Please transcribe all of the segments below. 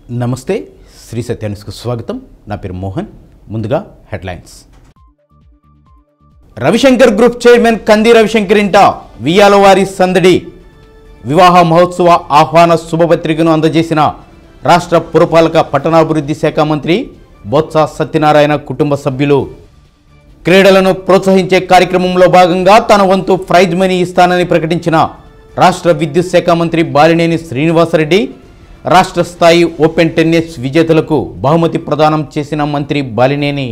నమస్తే శ్రీ సత్యాన్స్కు స్వాగతం నా పేరు మోహన్ ముందుగా headlines Ravishankar group chairman Kandi Ravishankar ఇంట వియాల వారి సందడి వివాహ మహోత్సవ ఆహ్వాన శుభపత్రికను అందజేసిన రాష్ట్ర పురపాలక పట్టణాభివృద్ధి శాఖ మంత్రి బొత్స సత్యనారాయణ కుటుంబ సభ్యులు క్రీడలను ప్రోత్సహించే కార్యక్రమంలో భాగంగా తన వంతు ప్రైజ్ మనీ ఇస్తానని ప్రకటించిన రాష్ట్ర విద్యుత్ శాఖ మంత్రి బాలినేని శ్రీనివాసరెడ్డి రాష్ట్ర స్థాయి ఓపెన్ టెన్నిస్ విజేతలకు బహుమతి ప్రదానం చేసిన మంత్రి బాలినేని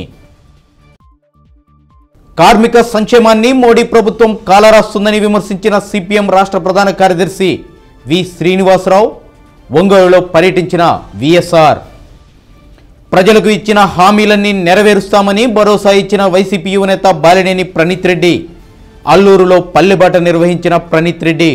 కార్మిక సంక్షేమాన్ని మోడీ ప్రభుత్వం కాలరాస్తుందని విమర్శించిన సిపిఎం రాష్ట్ర ప్రధాన కార్యదర్శి వి శ్రీనివాసరావు ఒంగోలులో పర్యటించిన విఎస్ఆర్ ప్రజలకు ఇచ్చిన హామీలన్నీ నెరవేరుస్తామని భరోసా ఇచ్చిన వైసీపీ యువనేత బాలినేని ప్రణీత్ రెడ్డి అల్లూరులో పల్లెబాట నిర్వహించిన ప్రణీత్ రెడ్డి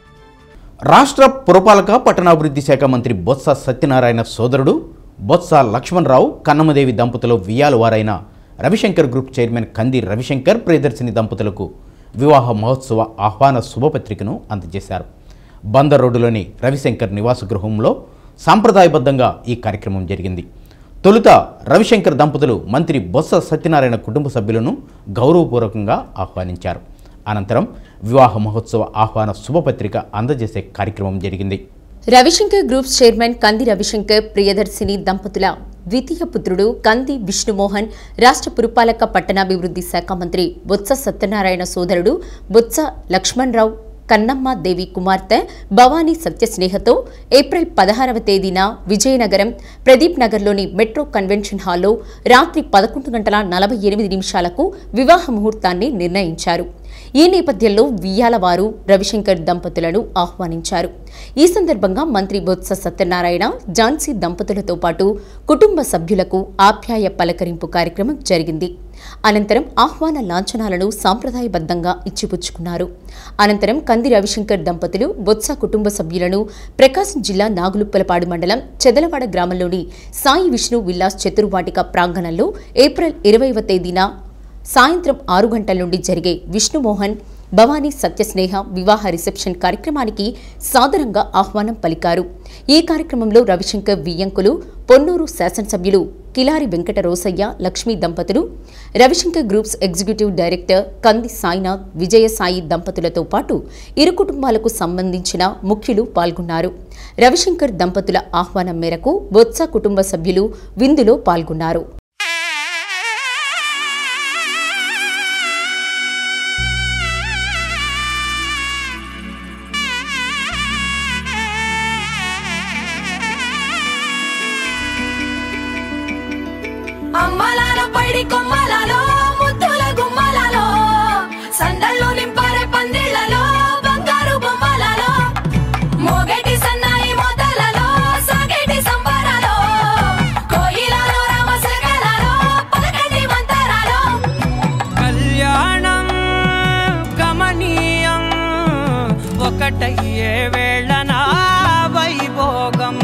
రాష్ట్ర పురపాలక పట్టణాభివృద్ధి శాఖ మంత్రి బొత్స సత్యనారాయణ సోదరుడు బొత్స లక్ష్మణరావు కన్నమదేవి దంపతులు వియ్యాలు వారైన రవిశంకర్ గ్రూప్ చైర్మన్ కంది రవిశంకర్ ప్రియదర్శిని దంపతులకు వివాహ మహోత్సవ ఆహ్వాన శుభపత్రికను అందజేశారు బందర్ రోడ్డులోని రవిశంకర్ నివాస గృహంలో సాంప్రదాయబద్ధంగా ఈ కార్యక్రమం జరిగింది తొలుత రవిశంకర్ దంపతులు మంత్రి బొత్స సత్యనారాయణ కుటుంబ సభ్యులను గౌరవపూర్వకంగా ఆహ్వానించారు అనంతరం వివాహ మహోత్సవ ఆహ్వాన శుభపత్రిక అందజేసే కార్యక్రమం జరిగింది రవిశంకర్ గ్రూప్స్ చైర్మన్ కంది రవిశంకర్ ప్రియదర్శిని దంపతుల ద్వితీయ పుత్రుడు కంది విష్ణుమోహన్ రాష్ట్ర పురపాలక పట్టణాభివృద్ధి శాఖ మంత్రి బొత్స సత్యనారాయణ సోదరుడు బొత్స లక్ష్మణరావు కన్నమ్మ దేవి కుమార్తె భవానీ సత్యస్నేహతో ఏప్రిల్ పదహారవ తేదీన విజయనగరం ప్రదీప్ నగర్లోని మెట్రో కన్వెన్షన్ హాల్లో రాత్రి పదకొండు గంటల నలభై ఎనిమిది నిమిషాలకు వివాహ ముహూర్తాన్ని నిర్ణయించారు ఈ నేపథ్యంలో వియ్యాల వారు రవిశంకర్ దంపతులను ఆహ్వానించారు ఈ సందర్భంగా మంత్రి బొత్స సత్యనారాయణ ఝాన్సీ దంపతులతో పాటు కుటుంబ సభ్యులకు ఆప్యాయ పలకరింపు కార్యక్రమం జరిగింది అనంతరం ఆహ్వాన లాంఛనాలను సాంప్రదాయబద్ధంగా ఇచ్చిపుచ్చుకున్నారు అనంతరం కంది రవిశంకర్ దంపతులు బొత్స కుటుంబ సభ్యులను ప్రకాశం జిల్లా నాగులుప్పలపాడు మండలం చెదలవాడ గ్రామంలోని సాయి విష్ణు విల్లాస్ చతుర్వాటిక ప్రాంగణంలో ఏప్రిల్ ఇరవైవ తేదీన సాయంత్రం ఆరు గంటల నుండి జరిగే విష్ణుమోహన్ భవానీ సత్యస్నేహ వివాహ రిసెప్షన్ కార్యక్రమానికి సాదరంగా ఆహ్వానం పలికారు ఈ కార్యక్రమంలో రవిశంకర్ వియ్యంకులు పొన్నూరు శాసనసభ్యులు కిలారి వెంకట రోసయ్య లక్ష్మీ దంపతులు రవిశంకర్ గ్రూప్స్ ఎగ్జిక్యూటివ్ డైరెక్టర్ కంది సాయినాథ్ విజయసాయి దంపతులతో పాటు ఇరు కుటుంబాలకు సంబంధించిన ముఖ్యులు పాల్గొన్నారు రవిశంకర్ దంపతుల ఆహ్వానం మేరకు బొత్స కుటుంబ సభ్యులు విందులో పాల్గొన్నారు అమ్మలాల పైడి కొమ్మలలో ముద్దుల గుమ్మలలో సందళ్ళు నింపారే పందిళ్లలో బంగారు బొమ్మలలో మోగేటి సన్నాయి మోతలలో సాగేటి సంబరాలో కోయిలలో రామశకలలో పలకండి మంతరాలో కళ్యాణం గమనీయం ఒకటయ్యే వేళ నా వైభోగం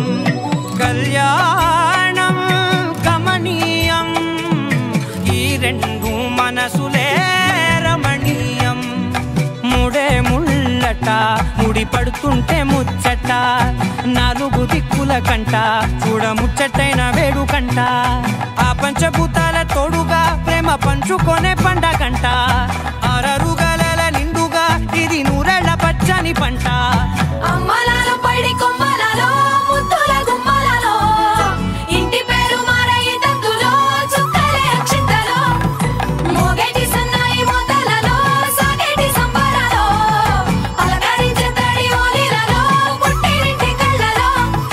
కళ్యాణం గమనీయం ఈ రెండు మనసులే రమణీయం ముడే ముళ్ళట ముడి పడుతుంటే ముచ్చట నాలుగు దిక్కుల కంట చూడ ముచ్చటైన వేడుకంట ఆ పంచభూతాల తోడుగా ప్రేమ పంచుకొనే పండగంట అరరుగలల నిండుగా ఇది నూరెళ్ళ పచ్చని పంట అమ్మలాల పైడి కొమ్మలలో ముద్దుల గుమ్మలలో ఇంటి పేరు మారయి తందులో చుక్కలే అక్షింతలో మోగేటి సన్నాయి మోతలలో సాగేటి సంబరాలో పలకరించే తడి ఓలిలలో పుట్టినింటి కళ్ళలో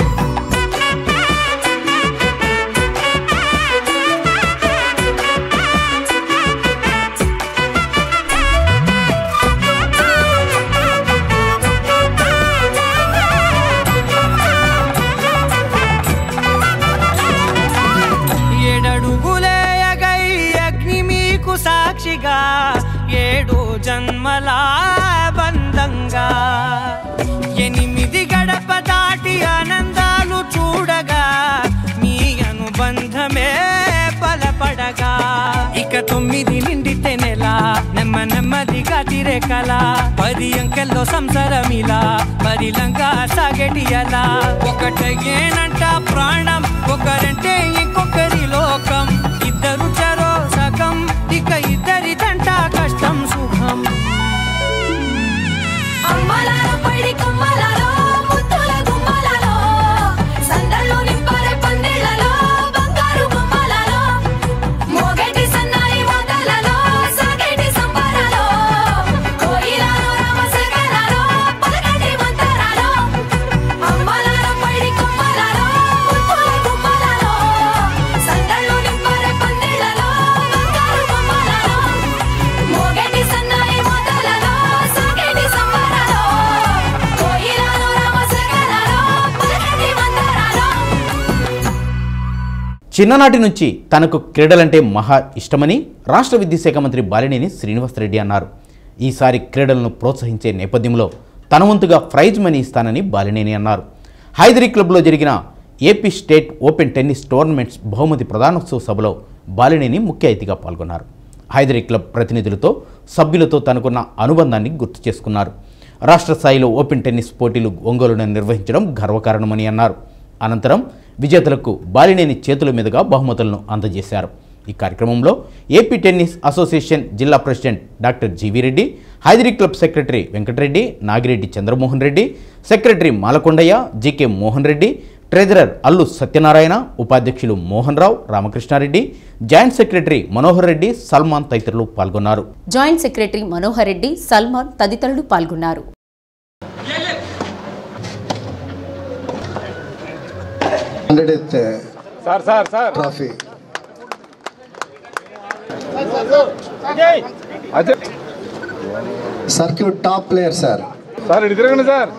ఏడడుగులేయగై అగ్ని మీకు సాక్షిగా ఏడు జన్మల బంధంగా ఎనిమిది గడప దాటి ఆనందాలు చూడగా మీ అనుబంధమే బలపడగా ఇక తొమ్మిది నిండితే నెల నెమ్మ నెమ్మదిగా తిరే సాగే కళ పది అంకెల్లో సంసారమిలా పరిలంగా సాగేటి అలా ఒకటేనంట ప్రాణం ఒకరంటే ఇంకొకరి లోకం ఇద్దరు చరో సగం ఇక ఇద్దరిదంట కష్టం సుఖం అమ్మలాలో పడి కొమ్మలలో ముద్దుల గుమ్మలలో సందళ్ళు నింపరే పందిళ్ళలో బంగారు గుమ్మలలో మోగేటి సన్నాయి మోతలలో సాగేటి సంబరాలో కోయిలలో రామశకలలో పలకటి మంతరాలో అమ్మలాలో పడి కొమ్మలలో ముద్దుల గుమ్మలలో సందళ్ళు నింపరే పందిళ్ళలో బంగారు గుమ్మలలో మోగేటి సన్నాయి మోతలలో సాగేటి సంబరాలో కోయిలలో రామశకలలో పలకటి మంతరాలో చిన్ననాటి నుంచి తనకు క్రీడలంటే మహా ఇష్టమని రాష్ట్ర విద్యాశాఖ మంత్రి బాలినేని శ్రీనివాసరెడ్డి అన్నారు ఈసారి క్రీడలను ప్రోత్సహించే నేపథ్యంలో తన వంతుగా ప్రైజ్ మనీ ఇస్తానని బాలినేని అన్నారు హైదరీ క్లబ్లో జరిగిన AP state open tennis tournaments బహుమతి ప్రధానోత్సవ సభలో బాలినేని ముఖ్య అతిథిగా పాల్గొన్నారు హైదరీ క్లబ్ ప్రతినిధులతో సభ్యులతో తనకున్న అనుబంధాన్ని గుర్తు చేసుకున్నారు రాష్ట్ర స్థాయిలో ఓపెన్ టెన్నిస్ పోటీలు ఒంగోలును నిర్వహించడం గర్వకారణమని అన్నారు అనంతరం విజేతలకు బాలినేని చేతుల మీదుగా బహుమతులను అందజేశారు ఈ కార్యక్రమంలో ఏపీ టెన్నిస్ అసోసియేషన్ జిల్లా president doctor GV Reddy Hydari club secretary Venkatareddy Nagireddy Chandramohan Reddy secretary Malakondaiah GK Mohan Reddy treasurer Allu Satyanarayana ఉపాధ్యక్షులు మోహన్ రావు రామకృష్ణారెడ్డి జాయింట్ సెక్రటరీ మనోహర్ రెడ్డి సల్మాన్ తదితరులు పాల్గొన్నారు జాయింట్ సెక్రటరీ మనోహర్ రెడ్డి సల్మాన్ తదితరులు పాల్గొన్నారు హండ్రెడ్ ట్రాఫీ అదే circuit top player sir sir ఇటు తిరగండి సార్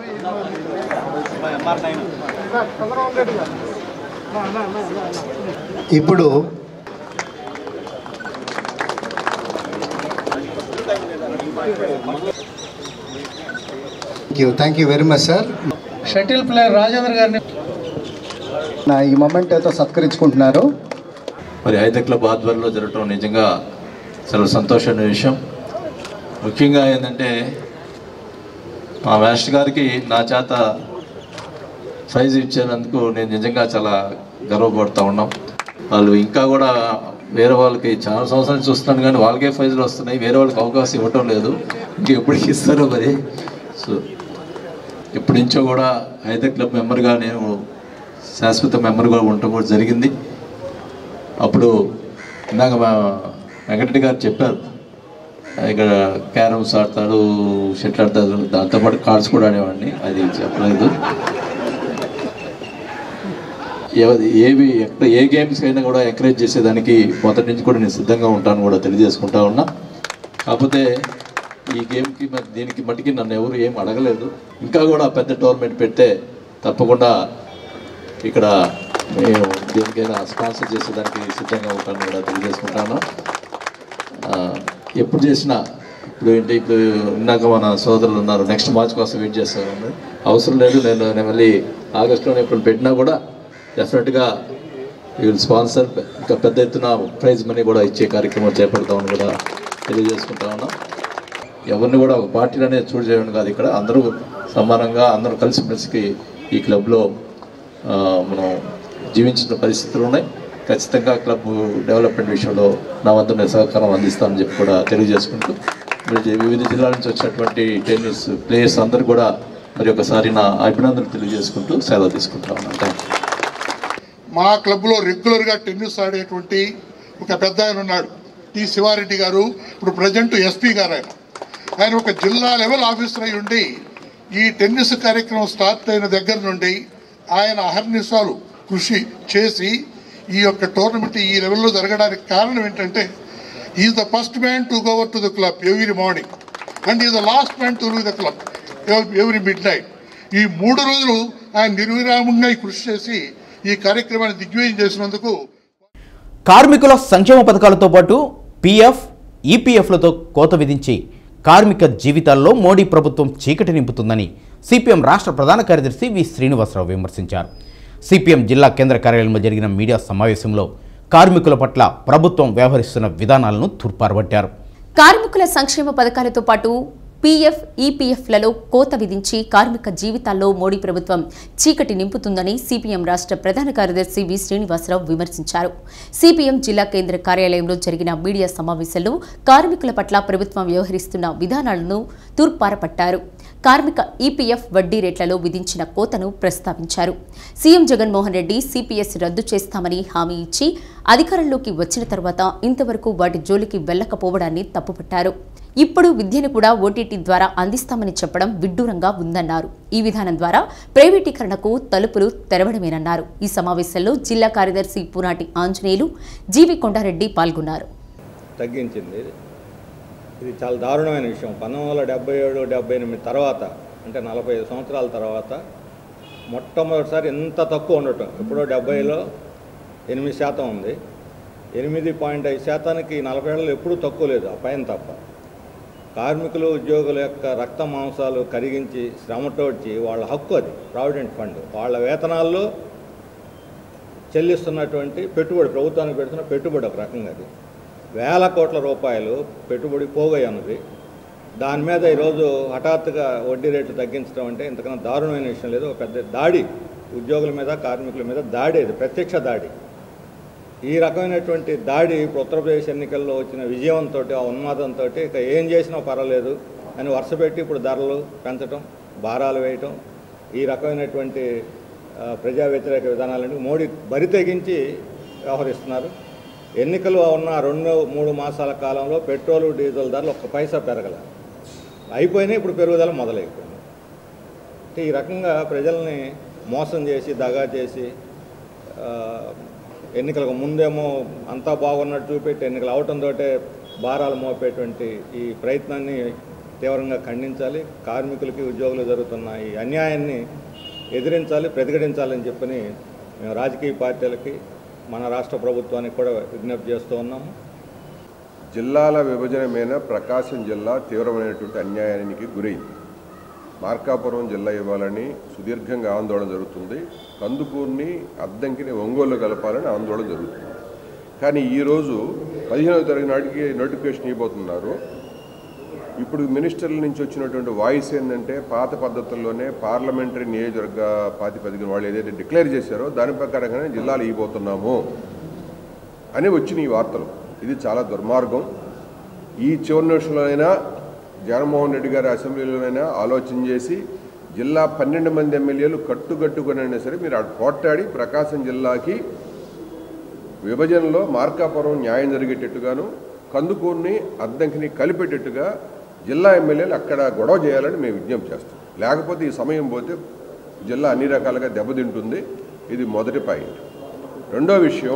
ఇప్పుడు thank you very much sir shuttle player Rajendra గారిని నా ఈ మొమెంట్ అయితే సత్కరించుకుంటున్నారు మరి ఐద క్లబ్ ఆధ్వర్యంలో జరగటం నిజంగా చాలా సంతోషమైన విషయం ముఖ్యంగా ఏంటంటే మా మాస్టర్ గారికి నా చేత ప్రైజ్ ఇచ్చినందుకు నేను నిజంగా చాలా గర్వపడుతూ ఉన్నాం వాళ్ళు ఇంకా కూడా వేరే వాళ్ళకి చాలా సంవత్సరాల నుంచి చూస్తున్నాను కానీ వాళ్ళకే ప్రైజ్లు వస్తున్నాయి వేరే వాళ్ళకి అవకాశం ఇవ్వటం లేదు ఇంకెప్పటికి ఇస్తారో మరి సో ఎప్పటి నుంచో కూడా ఐద క్లబ్ మెంబర్గా నేను శాశ్వత మెంబర్గా ఉండటం కూడా జరిగింది అప్పుడు ఇందాక మా వెంకటరెడ్డి గారు చెప్పారు ఇక్కడ క్యారమ్స్ ఆడతాడు షెటిల్ ఆడతాడు దాంతోపాటు కార్డ్స్ కూడా ఆడేవాడిని అది చెప్పలేదు ఏ- ఏవి ఎక్కడ ఏ గేమ్స్ అయినా కూడా ఎంకరేజ్ చేసేదానికి మొదటి నుంచి కూడా నేను సిద్ధంగా ఉంటాను కూడా తెలియజేసుకుంటా ఉన్నా కాకపోతే ఈ గేమ్కి మరి దీనికి మట్టికి నన్ను ఎవరు ఏం అడగలేదు ఇంకా కూడా పెద్ద టోర్నమెంట్ పెడితే తప్పకుండా ఇక్కడ మేము దేనికైనా స్పాన్సర్ చేసేదానికి సిద్ధంగా ఉంటాను కూడా తెలియజేసుకుంటాను ఆ, ఎప్పుడు చేసినా ఇప్పుడు ఏంటి ఇప్పుడు ఇందాక మన సోదరులు ఉన్నారు నెక్స్ట్ మార్చ్ కోసం వెయిట్ చేస్తాను అవసరం లేదు నేను నేను మళ్ళీ ఆగస్టులో ఇప్పుడు పెట్టినా కూడా డెఫినెట్గా వీళ్ళు స్పాన్సర్ ఇంకా పెద్ద ఎత్తున ప్రైజ్ మనీ కూడా ఇచ్చే కార్యక్రమం చేపడతామని కూడా తెలియజేసుకుంటా ఉన్నాం ఎవరిని కూడా ఒక పార్టీలు అనేది చూడ చేయడం కాదు ఇక్కడ అందరూ సమానంగా అందరూ కలిసిమెలిసి ఈ క్లబ్లో ఆ, మనం జీవించిన పరిస్థితులు ఉన్నాయి ఖచ్చితంగా క్లబ్ డెవలప్మెంట్ విషయంలో నా వద్ద నేను సహకారం అందిస్తానని చెప్పి కూడా తెలియజేసుకుంటూ మరి వివిధ జిల్లాల నుంచి వచ్చినటువంటి టెన్నిస్ ప్లేయర్స్ అందరూ కూడా మరి ఒకసారి నా అభినందనలు తెలియజేసుకుంటూ సెలవు తీసుకుంటా ఉన్నాను థ్యాంక్ యూ మా క్లబ్లో రెగ్యులర్గా టెన్నిస్ ఆడేటువంటి ఒక పెద్ద ఆయన ఉన్నాడు టి శివారెడ్డి గారు ఇప్పుడు ప్రజెంట్ ఎస్పీ గారు ఆయన ఆయన ఒక జిల్లా లెవెల్ ఆఫీసర్ అయి ఉండి ఈ టెన్నిస్ కార్యక్రమం స్టార్ట్ అయిన దగ్గర నుండి ఆయన అహర్నిశాలు కృషి చేసి ఈ యొక్క టోర్నమెంట్ ఈ లెవెల్లో జరగడానికి కారణం ఏంటంటే is the first man to go over to the club every morning and is the last man to leave the club every midnight ఈ మూడు రోజులు ఆయన నిర్విరామంగా ఈ కృషి చేసి ఈ కార్యక్రమాన్ని దిగ్విజయం చేసినందుకు కార్మికుల సంక్షేమ పథకాలతో పాటు పీఎఫ్ ఈపీఎఫ్లతో కోత విధించి కార్మిక జీవితాల్లో మోడీ ప్రభుత్వం చీకటి నింపుతుందని సిపిఎం రాష్ట్ర ప్రధాన కార్యదర్శి వి శ్రీనివాసరావు విమర్శించారు సిపిఎం జిల్లా కేంద్ర కార్యాలయంలో జరిగిన మీడియా సమావేశంలో కార్మికుల పట్ల ప్రభుత్వం వ్యవహరిస్తున్న విధానాలను తూర్పారబట్టారు కార్మికుల సంక్షేమ పథకాలతో పాటు పీఎఫ్ ఈపీఎఫ్లలో కోత విధించి కార్మిక జీవితాల్లో మోడీ ప్రభుత్వం చీకటి నింపుతుందని సిపిఎం రాష్ట్ర ప్రధాన కార్యదర్శి వి శ్రీనివాసరావు విమర్శించారు సిపిఎం జిల్లా కేంద్ర కార్యాలయంలో జరిగిన మీడియా సమావేశంలో కార్మికుల పట్ల ప్రభుత్వం వ్యవహరిస్తున్న విధానాలను తూర్పారపట్టారు కార్మిక ఈపీఎఫ్ వడ్డీ రేట్లలో విధించిన కోతను ప్రస్తావించారు సీఎం జగన్మోహన్ రెడ్డి సిపిఎస్ రద్దు చేస్తామని హామీ ఇచ్చి అధికారంలోకి వచ్చిన తర్వాత ఇంతవరకు వాటి జోలికి వెళ్లకపోవడాన్ని తప్పుపట్టారు ఇప్పుడు విద్యను కూడా ఓటీటీ ద్వారా అందిస్తామని చెప్పడం విడ్డూరంగా ఉందన్నారు ఈ విధానం ద్వారా ప్రైవేటీకరణకు తలుపులు తెరవడమేనన్నారు ఈ సమావేశంలో జిల్లా కార్యదర్శి పునాటి ఆంజనేయులు జీవి కొండారెడ్డి పాల్గొన్నారు తగ్గించింది ఇది చాలా దారుణమైన విషయం పంతొమ్మిది వందల డెబ్బై ఏడు డెబ్బై ఎనిమిది తర్వాత అంటే నలభై ఐదు సంవత్సరాల తర్వాత మొట్టమొదటిసారి ఇంత తక్కువ ఉండటం ఎప్పుడో డెబ్బైలో ఎనిమిది శాతం ఉంది ఎనిమిది పాయింట్ ఐదు శాతానికి నలభై ఏళ్ళలో ఎప్పుడూ తక్కువ లేదు ఆ పైన తప్ప కార్మికులు ఉద్యోగుల యొక్క రక్త మాంసాలు కరిగించి శ్రమటోడ్చి వాళ్ళ హక్కు అది ప్రావిడెంట్ ఫండ్ వాళ్ళ వేతనాల్లో చెల్లిస్తున్నటువంటి పెట్టుబడి ప్రభుత్వానికి పెడుతున్న పెట్టుబడి ఒక రకంగా అది వేల కోట్ల రూపాయలు పెట్టుబడి పోగయ్యన్నది దాని మీద ఈరోజు హఠాత్తుగా వడ్డీ రేట్లు తగ్గించడం అంటే ఇంతకన్నా దారుణమైన విషయం లేదు ఒక పెద్ద దాడి ఉద్యోగుల మీద కార్మికుల మీద దాడి అది ప్రత్యక్ష దాడి ఈ రకమైనటువంటి దాడి ఇప్పుడు ఉత్తరప్రదేశ్ ఎన్నికల్లో వచ్చిన విజయంతో ఆ ఉన్మాదంతో ఇక ఏం చేసినా పర్వాలేదు అని వరుసపెట్టి ఇప్పుడు ధరలు పెంచడం భారాలు వేయటం ఈ రకమైనటువంటి ఆ, ప్రజా వ్యతిరేక విధానాలని మోడీ బరి తెగించి వ్యవహరిస్తున్నారు ఎన్నికలు ఉన్న రెండు మూడు మాసాల కాలంలో పెట్రోలు డీజిల్ ధరలు ఒక్క పైసా పెరగల అయిపోయినాయి ఇప్పుడు పెరుగుదల మొదలైపోయింది అంటే ఈ రకంగా ప్రజల్ని మోసం చేసి దగా చేసి ఆ, ఎన్నికలకు ముందేమో అంతా బాగున్నట్టు చూపెట్టి ఎన్నికలు అవటంతో భారాలు మోపేటువంటి ఈ ప్రయత్నాన్ని తీవ్రంగా ఖండించాలి కార్మికులకి ఉద్యోగులు జరుగుతున్న ఈ అన్యాయాన్ని ఎదిరించాలి ప్రతిఘటించాలని చెప్పని మేము రాజకీయ పార్టీలకి మన రాష్ట్ర ప్రభుత్వానికి కూడా విజ్ఞప్తి చేస్తూ ఉన్నాము జిల్లాల విభజన మీద ప్రకాశం జిల్లా తీవ్రమైనటువంటి అన్యాయానికి గురైంది మార్కాపురం జిల్లా ఇవ్వాలని సుదీర్ఘంగా ఆందోళన జరుగుతుంది కందుకూరుని అద్దంకిని ఒంగోలు కలపాలని ఆందోళన జరుగుతుంది కానీ ఈరోజు పదిహేనవ తరగతి నాటికి నోటిఫికేషన్ ఇవ్వబోతున్నారు ఇప్పుడు మినిస్టర్ల నుంచి వచ్చినటువంటి వాయిస్ ఏంటంటే పాత పద్ధతుల్లోనే పార్లమెంటరీ నియోజకవర్గ ప్రాతిపదికన వాళ్ళు ఏదైతే డిక్లేర్ చేశారో దాని ప్రకారంగానే జిల్లాలు ఇవ్వబోతున్నాము అని వచ్చిన ఈ వార్తలు ఇది చాలా దుర్మార్గం ఈ చివరి నిమిషంలోనైనా జగన్మోహన్ రెడ్డి గారి అసెంబ్లీలోనైనా ఆలోచన చేసి జిల్లా పన్నెండు మంది ఎమ్మెల్యేలు కట్టుకట్టుకునైనా సరే మీరు అటు పోట్లాడి ప్రకాశం జిల్లాకి విభజనలో మార్కాపురం న్యాయం జరిగేటట్టుగాను కందుకూరుని అద్దంకిని కలిపేటట్టుగా జిల్లా ఎమ్మెల్యేలు అక్కడ గొడవ చేయాలని మేము విజ్ఞప్తి చేస్తాం లేకపోతే ఈ సమయం పోతే జిల్లా అన్ని రకాలుగా దెబ్బతింటుంది ఇది మొదటి పాయింట్ రెండో విషయం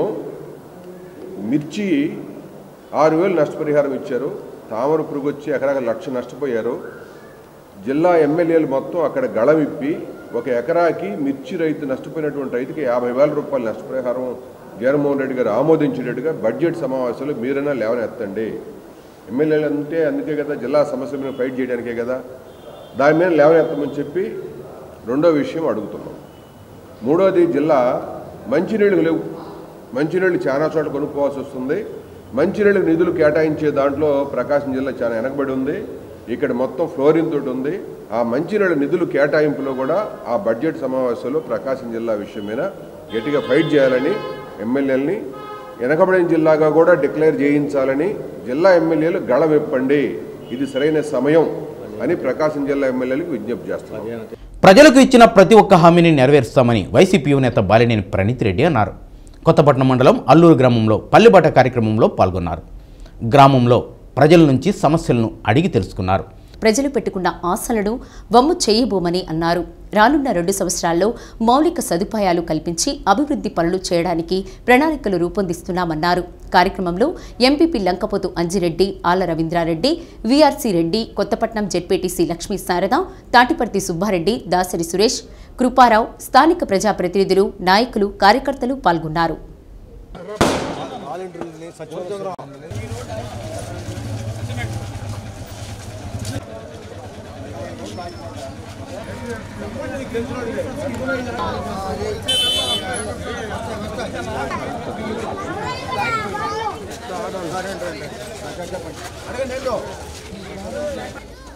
మిర్చి ఆరు వేలు నష్టపరిహారం ఇచ్చారు తామర పురుగు వచ్చి ఎకరాక లక్ష నష్టపోయారు జిల్లా ఎమ్మెల్యేలు మొత్తం అక్కడ గళం ఇప్పి ఒక ఎకరాకి మిర్చి రైతు నష్టపోయినటువంటి రైతుకి యాభై వేల రూపాయల నష్టపరిహారం జగన్మోహన్ రెడ్డి గారు ఆమోదించేటట్టుగా బడ్జెట్ సమావేశాలు మీరైనా లేవనెత్తండి ఎమ్మెల్యేలు అంటే అందుకే కదా జిల్లా సమస్య మీద ఫైట్ చేయడానికే కదా దాని మీద లేవనెత్తమని చెప్పి రెండో విషయం అడుగుతున్నాం మూడోది జిల్లా మంచినీళ్ళు లేవు మంచినీళ్ళు చాలా చోట్ల కొనుక్కోవాల్సి వస్తుంది మంచినీళ్ళకి నిధులు కేటాయించే దాంట్లో ప్రకాశం జిల్లా చాలా వెనకబడి ఉంది ఇక్కడ మొత్తం ఫ్లోరిన్ తోటి ఉంది ఆ మంచినీళ్ళ నిధులు కేటాయింపులో కూడా ఆ బడ్జెట్ సమావేశంలో ప్రకాశం జిల్లా విషయం మీద గట్టిగా ఫైట్ చేయాలని ఎమ్మెల్యేలని వెనకబడిన జిల్లాగా కూడా డిక్లేర్ చేయించాలని జిల్లా ఎమ్మెల్యేలు గళమెప్పండి ఇది సరైన సమయం అని ప్రకాశం జిల్లా ఎమ్మెల్యేలకు విజ్ఞప్తి చేస్తున్నారు ప్రజలకు ఇచ్చిన ప్రతి ఒక్క హామీని నెరవేరుస్తామని వైసీపీ నేత బాలినేని ప్రణీత్ రెడ్డి అన్నారు కొత్తపట్నం మండలం అల్లూరు గ్రామంలో పల్లెబాట కార్యక్రమంలో పాల్గొన్నారు గ్రామంలో ప్రజల నుంచి సమస్యలను అడిగి తెలుసుకున్నారు ప్రజలు పెట్టుకున్న ఆశలను వమ్ము చేయబోమని అన్నారు రానున్న రెండు సంవత్సరాల్లో మౌలిక సదుపాయాలు కల్పించి అభివృద్ధి పనులు చేయడానికి ప్రణాళికలు రూపొందిస్తున్నామన్నారు కార్యక్రమంలో MPP Lankapothu Anjireddy Alla Ravindrareddy VRC Reddy Kothapatnam ZPTC Lakshmi Sharada Tatiparthi Subbareddy Dasari Suresh Kruparao స్థానిక ప్రజాప్రతినిధులు నాయకులు కార్యకర్తలు పాల్గొన్నారు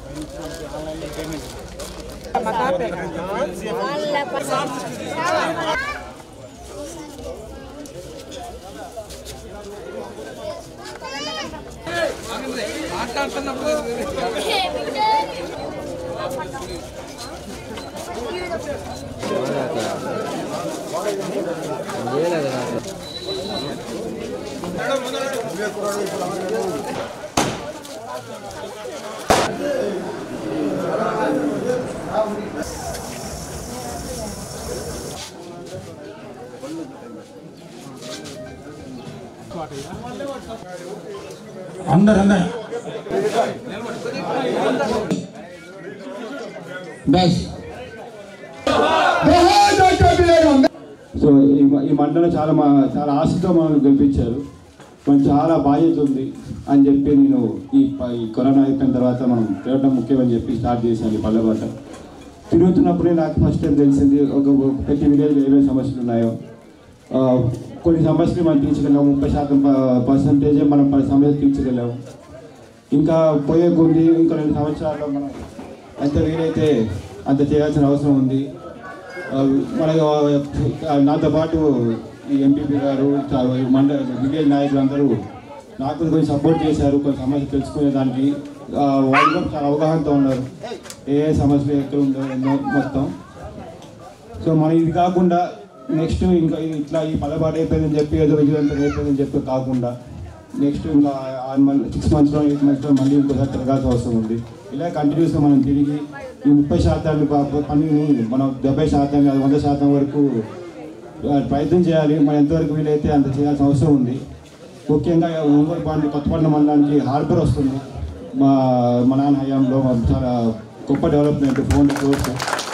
అందరు అందరు బస్ సో ఈ మ- ఈ మండలం చాలా మా చాలా ఆశతో మనల్ని గెలిపించారు మనం చాలా బాధ్యత ఉంది అని చెప్పి నేను ఈ ప- ఈ కరోనా అయిపోయిన తర్వాత మనం తిరగడం ముఖ్యమని చెప్పి స్టార్ట్ చేశాను ఈ పల్లెబాట తిరుగుతున్నప్పుడే నాకు ఫస్ట్ టైం తెలిసింది ఒక ఒక ప్రతి విలేజ్లో ఏమేమి సమస్యలు ఉన్నాయో ఆ, కొన్ని సమస్యలు మనం తీర్చగలం ముప్పై శాతం పర్సంటేజే మనం పది సమస్యలు తీర్చగలం ఇంకా పోయే కొద్ది ఇంకా రెండు సంవత్సరాల్లో మనం ఎంత వీలైతే అంత చేయాల్సిన అవసరం ఉంది ఆ, మన ఆ, నాతో పాటు ఈ ఎంపీపీ గారు చా- మండల విలేజ్ నాయకులు అందరూ నాకు కొంచెం సపోర్ట్ చేశారు కొన్ని సమస్యలు తెలుసుకునే దానికి ఆ, వాళ్ళు కూడా చాలా అవగాహనతో ఉన్నారు ఏ ఏ సమస్యలు ఎక్కడ ఉందో ఎన్నో మొత్తం సో మనం ఇది కాకుండా నెక్స్ట్ ఇంకా ఇట్లా ఈ పలబాటు అయిపోయిందని చెప్పి ఏదో విజయవంతం అయిపోయిందని చెప్పి కాకుండా నెక్స్ట్ ఇంకా ఆరు మంత్ సిక్స్ మంత్స్లో ఎయిట్ మంత్స్లో మళ్ళీ ఇంకోసారి తిరగాల్సిన అవసరం ఉంది ఇలా కంటిన్యూస్గా మనం తిరిగి ఈ ముప్పై శాతాన్ని ప- పనిని మనం డెబ్బై శాతం కాదు వంద శాతం వరకు ఆ, ప్రయత్నం చేయాలి మనం ఎంతవరకు వీలైతే అంత చేయాల్సిన అవసరం ఉంది ముఖ్యంగా ఒంగోలు బాండ్ కొత్తపట్నం మండలానికి హార్బర్ వస్తుంది మా మా నాన్న హయాంలో చాలా గొప్ప డెవలప్మెంట్ ఫోన్ కోర్స్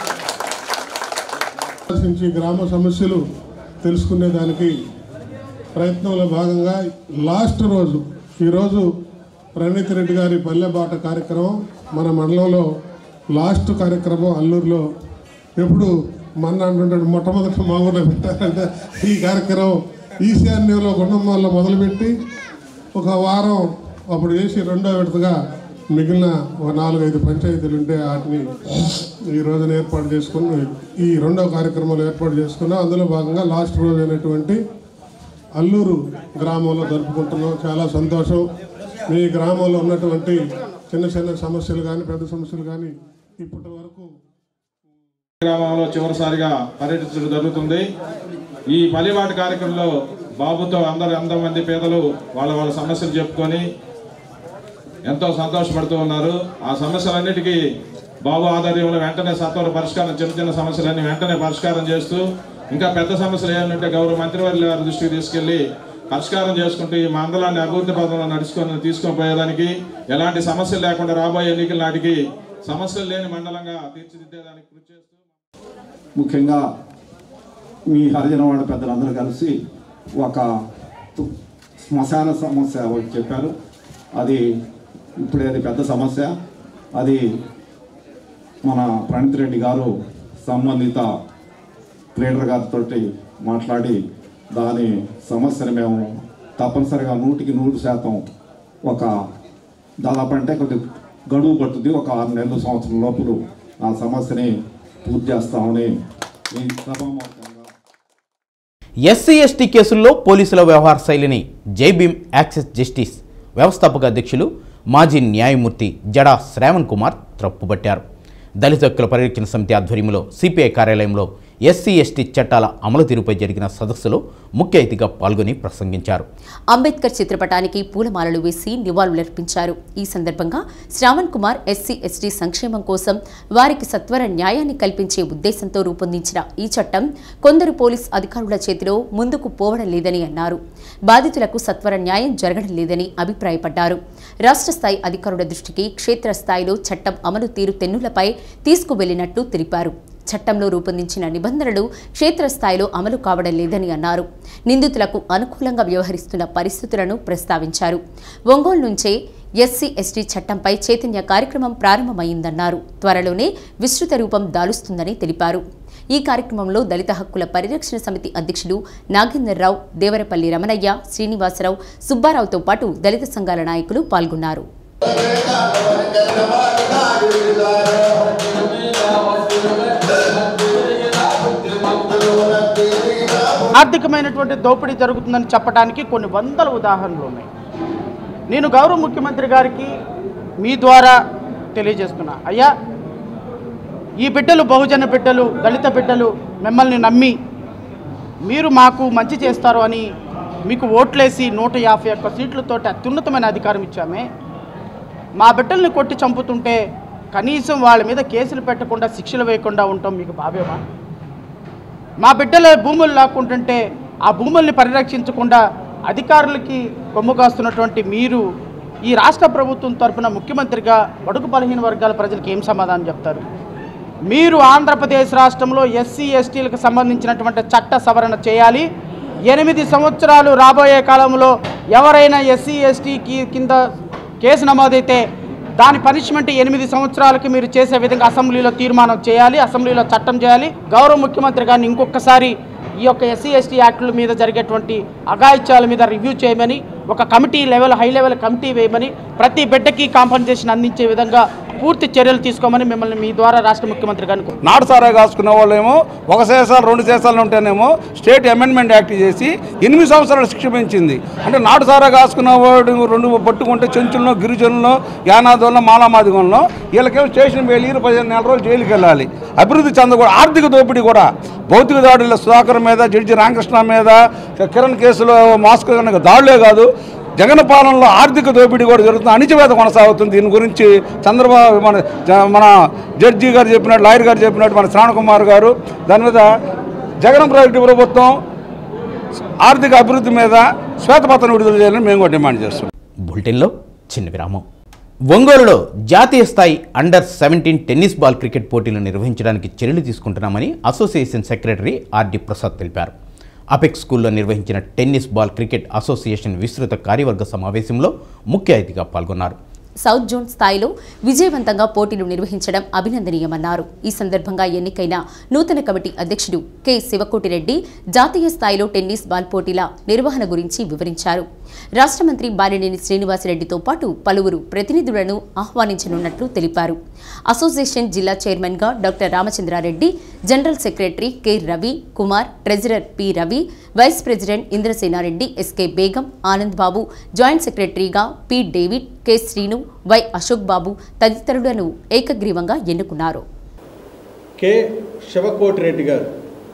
నుంచి గ్రామ సమస్యలు తెలుసుకునే దానికి ప్రయత్నంలో భాగంగా లాస్ట్ రోజు ఈరోజు ప్రణీత్ రెడ్డి గారి పల్లెబాట కార్యక్రమం మన మండలంలో లాస్ట్ కార్యక్రమం అల్లూరులో ఎప్పుడు మొన్న అంటుంటాడు మొట్టమొదటి మా ఊళ్ళో పెట్టారంటే ఈ కార్యక్రమం ఈశాన్యంలో గుండమ్మాల్లో మొదలుపెట్టి ఒక వారం అప్పుడు చేసి రెండో విడతగా మిగిలిన ఒక నాలుగైదు పంచాయతీలు ఉంటే వాటిని ఈ రోజున ఏర్పాటు చేసుకుని ఈ రెండో కార్యక్రమాలు ఏర్పాటు చేసుకున్నాం అందులో భాగంగా లాస్ట్ రోజు అయినటువంటి అల్లూరు గ్రామంలో జరుపుకుంటున్నాం చాలా సంతోషం మీ గ్రామంలో ఉన్నటువంటి చిన్న చిన్న సమస్యలు కానీ పెద్ద సమస్యలు కానీ ఇప్పటి వరకు గ్రామంలో చివరిసారిగా పర్యటించడం జరుగుతుంది ఈ పలివాటి కార్యక్రమంలో బాబుతో అందరు ఎంతో మంది పేదలు వాళ్ళ వాళ్ళ సమస్యలు చెప్పుకొని ఎంతో సంతోషపడుతూ ఉన్నారు ఆ సమస్యలన్నిటికీ బాబు ఆధ్వర్యంలో వెంటనే సత్వర పరిష్కారం చిన్న చిన్న సమస్యలన్నీ వెంటనే పరిష్కారం చేస్తూ ఇంకా పెద్ద సమస్యలు ఏమంటే గౌరవ మంత్రివర్యుల గారి దృష్టికి తీసుకెళ్లి పరిష్కారం చేసుకుంటూ ఈ మండలాన్ని అభివృద్ధి పదంలో నడుచుకొని తీసుకొని పోయేదానికి ఎలాంటి సమస్యలు లేకుండా రాబోయే ఎన్నికల నాటికి సమస్యలు లేని మండలంగా తీర్చిదిద్దేదానికి కృషి చేస్తూ ముఖ్యంగా మీ హరిజనవాడ పెద్దలందరూ కలిసి ఒక తు- శ్మశాన సమస్య ఒకటి చెప్పారు అది ఇప్పుడే అది పెద్ద సమస్య అది మన ప్రణీత్ రెడ్డి గారు సంబంధిత లీడర్ గారితో మాట్లాడి దాని సమస్యను మేము తప్పనిసరిగా నూటికి నూరు శాతం ఒక దాదాపు అంటే కొద్ది గడువు పడుతుంది ఒక ఆరు నెలల సంవత్సరం లోపల ఆ సమస్యని పూర్తి చేస్తామని ఈ సభాముఖంగా ఎస్సీ ఎస్టీ కేసుల్లో పోలీసుల వ్యవహార శైలిని జైభీమ్ యాక్సెస్ జస్టిస్ వ్యవస్థాపక అధ్యక్షులు మాజీ న్యాయమూర్తి జడా శ్రావణ్ కుమార్ త్రప్పుబట్టారు దళిత హక్కుల పరిరక్షణ సమితి ఆధ్వర్యంలో సిపిఐ కార్యాలయంలో ఎస్సీ ఎస్టీ చట్టాల అమలు తీరుపై జరిగిన సదస్సులో ముఖ్య అతిథిగా పాల్గొని ప్రసంగించారు అంబేద్కర్ చిత్రపటానికి పూలమాలలు వేసి నివాళులర్పించారు ఈ సందర్భంగా శ్రావణ్ కుమార్ ఎస్సీ ఎస్టీ సంక్షేమం కోసం వారికి సత్వర న్యాయాన్ని కల్పించే ఉద్దేశంతో రూపొందించిన ఈ చట్టం కొందరు పోలీస్ అధికారుల చేతిలో ముందుకు పోవడం లేదని అన్నారు బాధితులకు సత్వర న్యాయం జరగడం లేదని అభిప్రాయపడ్డారు రాష్ట్ర స్థాయి అధికారుల దృష్టికి క్షేత్రస్థాయిలో చట్టం అమలు తీరు తెన్నులపై తీసుకువెళ్లినట్టు తెలిపారు చట్టంలో రూపొందించిన నిబంధనలు క్షేత్రస్థాయిలో అమలు కావడం లేదని అన్నారు నిందితులకు అనుకూలంగా వ్యవహరిస్తున్న పరిస్థితులను ప్రస్తావించారు ఒంగోలు నుంచే ఎస్సీ ఎస్టీ చట్టంపై చైతన్య కార్యక్రమం ప్రారంభమైందన్నారు త్వరలోనే విస్తృత రూపం దాలుస్తుందని తెలిపారు ఈ కార్యక్రమంలో దళిత హక్కుల పరిరక్షణ సమితి అధ్యక్షులు నాగేందర్రావు దేవరపల్లి రమణయ్య శ్రీనివాసరావు సుబ్బారావుతో పాటు దళిత సంఘాల నాయకులు పాల్గొన్నారు ఆర్థికమైనటువంటి దోపిడీ జరుగుతుందని చెప్పడానికి కొన్ని వందల ఉదాహరణలు ఉన్నాయి నేను గౌరవ ముఖ్యమంత్రి గారికి మీ ద్వారా తెలియజేస్తున్నా అయ్యా ఈ బిడ్డలు బహుజన బిడ్డలు దళిత బిడ్డలు మిమ్మల్ని నమ్మి మీరు మాకు మంచి చేస్తారు అని మీకు ఓట్లేసి నూట యాభై ఒక్క సీట్లతోటి అత్యున్నతమైన అధికారం ఇచ్చామే మా బిడ్డల్ని కొట్టి చంపుతుంటే కనీసం వాళ్ళ మీద కేసులు పెట్టకుండా శిక్షలు వేయకుండా ఉంటాం మీకు భావ్యమా మా బిడ్డల భూములు లాక్కుంటుంటే ఆ భూముల్ని పరిరక్షించకుండా అధికారులకి కొమ్ము కాస్తున్నటువంటి మీరు ఈ రాష్ట్ర ప్రభుత్వం తరపున ముఖ్యమంత్రిగా బడుగు బలహీన వర్గాల ప్రజలకు ఏం సమాధానం చెప్తారు మీరు ఆంధ్రప్రదేశ్ రాష్ట్రంలో ఎస్సీ ఎస్టీలకు సంబంధించినటువంటి చట్ట సవరణ చేయాలి ఎనిమిది సంవత్సరాలు రాబోయే కాలంలో ఎవరైనా ఎస్సీ ఎస్టీకి కింద కేసు నమోదైతే దాని పనిష్మెంట్ ఎనిమిది సంవత్సరాలకి మీరు చేసే విధంగా అసెంబ్లీలో తీర్మానం చేయాలి అసెంబ్లీలో చట్టం చేయాలి గౌరవ ముఖ్యమంత్రి గారిని ఇంకొకసారి ఈ యొక్క ఎస్సీ ఎస్టీ యాక్టుల మీద జరిగేటువంటి అఘాయిత్యాల మీద రివ్యూ చేయమని ఒక committee level high level committee వేయమని ప్రతి బిడ్డకి కాంపన్సేషన్ అందించే విధంగా పూర్తి చర్యలు తీసుకోమని మిమ్మల్ని మీ ద్వారా రాష్ట్ర ముఖ్యమంత్రి గారిని కోరుతున్నాను. నాటు సారా కాసుకున్న వాళ్ళేమో ఒక శేషాలు రెండు శేషాలు ఉంటేనేమో స్టేట్ అమెండ్మెంట్ యాక్ట్ చేసి ఎనిమిది సంవత్సరాలు శిక్ష పెంచింది అంటే నాటు సారా కాసుకున్న వాడు రెండు పట్టుకుంటే చెంచుల్లో గిరిజనుల్లో యానాదుల్లో మాలామాదిగంలో వీళ్ళకేమో స్టేషన్ వెళ్ళి పదిహేను నెల రోజులు జైలుకి వెళ్ళాలి అభివృద్ధి చెందకూడదు ఆర్థిక దోపిడీ కూడా భౌతిక దాడుల సుధాకర్ మీద జడ్జి రామకృష్ణ మీద కిరణ్ కేసులో మాస్క్ దాడులే కాదు జగన్ పాలనలో ఆర్థిక దోపిడీ కూడా జరుగుతుంది అణిచివేత కొనసాగుతుంది దీని గురించి చంద్రబాబు మన జ- మన జడ్జి గారు చెప్పినట్టు లాయర్ గారు చెప్పినట్టు మన శ్రావణ్ కుమార్ గారు దాని మీద జగన్ ప్రాజెక్టు ప్రభుత్వం ఆర్థిక అభివృద్ధి మీద శ్వేతపత్రం విడుదల చేయాలని మేము కూడా డిమాండ్ చేస్తున్నాం బులెటిన్లో చిన్న విరామం ఒంగోలులో జాతీయ స్థాయి under seventeen tennis ball cricket పోటీలు నిర్వహించడానికి చర్యలు తీసుకుంటున్నామని అసోసియేషన్ సెక్రటరీ ఆర్డి ప్రసాద్ తెలిపారు అపెక్స్ స్కూల్లో నిర్వహించిన టెన్నిస్ బాల్ క్రికెట్ అసోసియేషన్ విస్తృత కార్యవర్గ సమావేశంలో ముఖ్య అతిథిగా పాల్గొన్నారు సౌత్ జోన్ స్థాయిలో విజయవంతంగా పోటీలు నిర్వహించడం అభినందనీయమన్నారు ఈ సందర్భంగా ఎన్నికైన నూతన కమిటీ అధ్యక్షుడు కె శివకోటిరెడ్డి జాతీయ స్థాయిలో టెన్నిస్ బాల్ పోటీల నిర్వహణ గురించి వివరించారు రాష్ట్ర మంత్రి బాలినేని శ్రీనివాసరెడ్డితో పాటు పలువురు ప్రతినిధులను ఆహ్వానించనున్నట్లు తెలిపారు అసోసియేషన్ జిల్లా చైర్మన్గా doctor Ramachandrareddy general secretary K Ravi Kumar treasurer P Ravi vice president Indrasenareddy SK Begum Anand Babu joint సెక్రటరీగా P David K Srinu Y Ashok Babu తదితరులను ఏకగ్రీవంగా ఎన్నుకున్నారు కె శివకోటిరెడ్డి గారు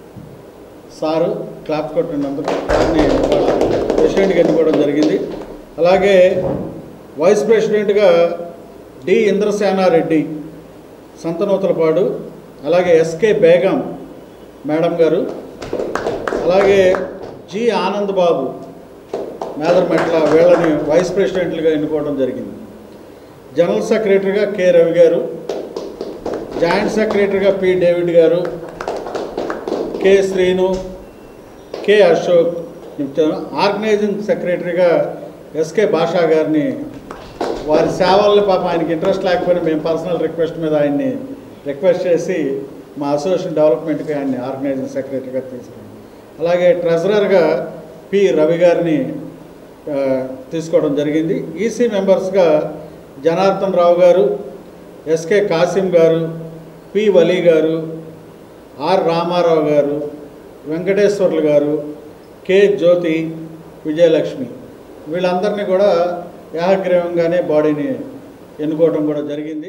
సారు క్లాప్ కొట్టినందుకు వారిని ప్రెసిడెంట్గా ఎన్నుకోవడం జరిగింది అలాగే వైస్ ప్రెసిడెంట్గా డి ఇంద్రసేనారెడ్డి సంతనూతలపాడు అలాగే ఎస్కే బేగం మేడం గారు అలాగే జి ఆనంద్ బాబు మేదర్మెట్ల వీళ్ళని వైస్ ప్రెసిడెంట్లుగా ఎన్నుకోవడం జరిగింది జనరల్ సెక్రటరీగా కె రవి గారు జాయింట్ సెక్రటరీగా పి డేవిడ్ గారు కె శ్రీను కె అశోక్ నిమిత్తం ఆర్గనైజింగ్ సెక్రటరీగా ఎస్కే భాషా గారిని వారి సేవల్లో పాప ఆయనకి ఇంట్రెస్ట్ లేకపోయినా మేము పర్సనల్ రిక్వెస్ట్ మీద ఆయన్ని రిక్వెస్ట్ చేసి మా అసోసియేషన్ డెవలప్మెంట్కి ఆయన్ని ఆర్గనైజింగ్ సెక్రటరీగా తీసుకున్నాం అలాగే ట్రెజరర్గా పి రవి గారిని ఆ, తీసుకోవడం జరిగింది ఈసీ మెంబర్స్గా జనార్దన్ రావు గారు ఎస్కే కాసిం గారు పి వలీ గారు ఆర్ రామారావు గారు వెంకటేశ్వర్లు గారు కె జ్యోతి విజయలక్ష్మి వీళ్ళందరినీ కూడా ఏకగ్రీవంగానే బాడీని ఎన్నుకోవడం కూడా జరిగింది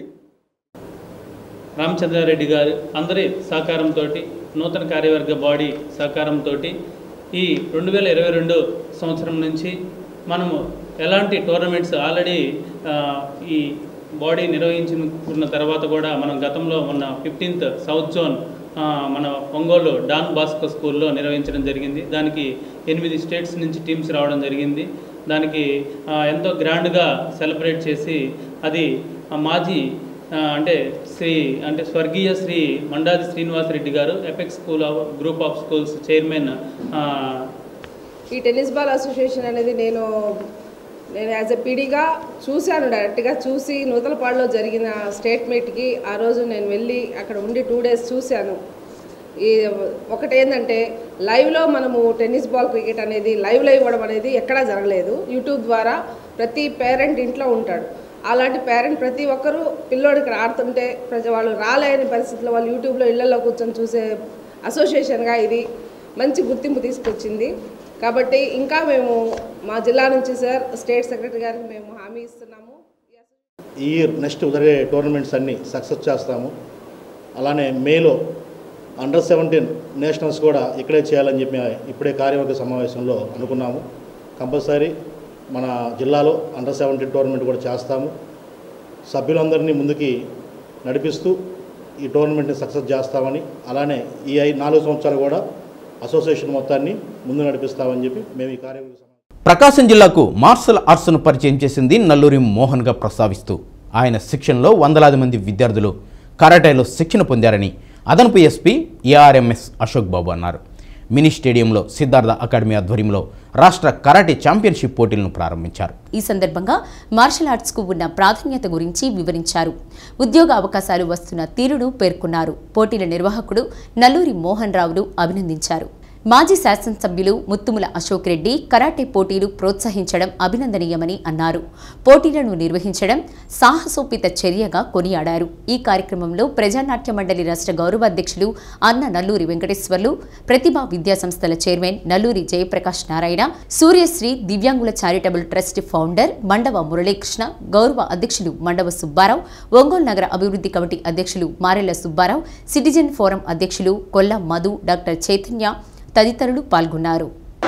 రామచంద్రారెడ్డి గారు అందరి సహకారంతో నూతన కార్యవర్గ బాడీ సహకారంతో ఈ రెండు వేల ఇరవై రెండు సంవత్సరం నుంచి మనము ఎలాంటి టోర్నమెంట్స్ ఆల్రెడీ ఆ, ఈ బాడీ నిర్వహించుకున్న తర్వాత కూడా మనం గతంలో మొన్న ఫిఫ్టీన్త్ సౌత్ జోన్ ఆ, మన ఒంగోలు డాన్ బాస్కో స్కూల్లో నిర్వహించడం జరిగింది దానికి ఎనిమిది స్టేట్స్ నుంచి టీమ్స్ రావడం జరిగింది దానికి ఆ, ఎంతో గ్రాండ్గా సెలబ్రేట్ చేసి అది ఆ మాజీ ఆ, అంటే శ్రీ అంటే స్వర్గీయ శ్రీ మండాది శ్రీనివాసరెడ్డి గారు Apex school of group of schools chairman ఆ, ఈ టెన్నిస్ బాల్ అసోసియేషన్ అనేది నేను నేను యాజ్ ఎ పీడీగా చూశాను డైరెక్ట్గా చూసి నూతలపాడులో జరిగిన స్టేట్ మీట్కి ఆ రోజు నేను వెళ్ళి అక్కడ ఉండి టూ డేస్ చూశాను ఈ ఒకటి ఏంటంటే లైవ్లో మనము టెన్నిస్ బాల్ క్రికెట్ అనేది లైవ్లో ఇవ్వడం అనేది ఎక్కడా జరగలేదు యూట్యూబ్ ద్వారా ప్రతి పేరెంట్ ఇంట్లో ఉంటాడు అలాంటి పేరెంట్ ప్రతి ఒక్కరూ పిల్లోడు ఇక్కడ ఆడుతుంటే ప్రజ వాళ్ళు రాలేని పరిస్థితుల్లో వాళ్ళు యూట్యూబ్లో ఇళ్లలో కూర్చొని చూసే అసోసియేషన్గా ఇది మంచి గుర్తింపు తీసుకొచ్చింది కాబట్టి ఇంకా మేము మా జిల్లా నుంచి సార్ స్టేట్ సెక్రటరీ గారికి మేము హామీ ఇస్తున్నాము ఈ నెక్స్ట్ జరిగే టోర్నమెంట్స్ అన్నీ సక్సెస్ చేస్తాము అలానే మేలో అండర్ సెవెంటీన్ నేషనల్స్ కూడా ఇక్కడే చేయాలని చెప్పి ఇప్పుడే కార్యవర్గ సమావేశంలో అనుకున్నాము కంపల్సరీ మన జిల్లాలో అండర్ సెవెంటీన్ టోర్నమెంట్ కూడా చేస్తాము సభ్యులందరినీ ముందుకి నడిపిస్తూ ఈ టోర్నమెంట్ని సక్సెస్ చేస్తామని అలానే ఈ ఐదు నాలుగు సంవత్సరాలు కూడా అసోసియేషన్ మొత్తాన్ని ముందు నడిపిస్తామని చెప్పి మేము ఈ కార్యవర్గ ప్రకాశం జిల్లాకు మార్షల్ ఆర్ట్స్ను పరిచయం చేసింది నల్లూరి మోహన్గా ప్రస్తావిస్తూ ఆయన శిక్షణలో వందలాది మంది విద్యార్థులు కరాటేలో శిక్షణ పొందారని అదనపు ఎస్పీ ఏఆర్ఎంఎస్ అశోక్ బాబు అన్నారు మినీ స్టేడియంలో సిద్ధార్థ అకాడమీ ఆధ్వర్యంలో రాష్ట్ర కరాటే ఛాంపియన్షిప్ పోటీలను ప్రారంభించారు ఈ సందర్భంగా మార్షల్ ఆర్ట్స్కు ఉన్న ప్రాధాన్యత గురించి వివరించారు ఉద్యోగ అవకాశాలు వస్తున్న తీరును పేర్కొన్నారు పోటీల నిర్వాహకుడు నల్లూరి మోహన్ రావును అభినందించారు మాజీ శాసనసభ్యులు ముత్తుముల అశోక్ రెడ్డి కరాటే పోటీలు ప్రోత్సహించడం అభినందనీయమని అన్నారు పోటీలను నిర్వహించడం సాహసోపిత చర్యగా కొనియాడారు ఈ కార్యక్రమంలో ప్రజానాట్య మండలి రాష్ట్ర గౌరవ అధ్యక్షులు అన్న నల్లూరి వెంకటేశ్వర్లు ప్రతిభా విద్యా సంస్థల చైర్మన్ నల్లూరి జయప్రకాష్ నారాయణ సూర్యశ్రీ దివ్యాంగుల charitable trust founder Mandava Muralikrishna గౌరవ అధ్యక్షులు మండవ సుబ్బారావు ఒంగోలు నగర అభివృద్ధి కమిటీ అధ్యక్షులు మారెళ్ల సుబ్బారావు సిటిజన్ ఫోరం అధ్యక్షులు కొల్ల మధు డాక్టర్ చైతన్య తదితరులు పాల్గొన్నారు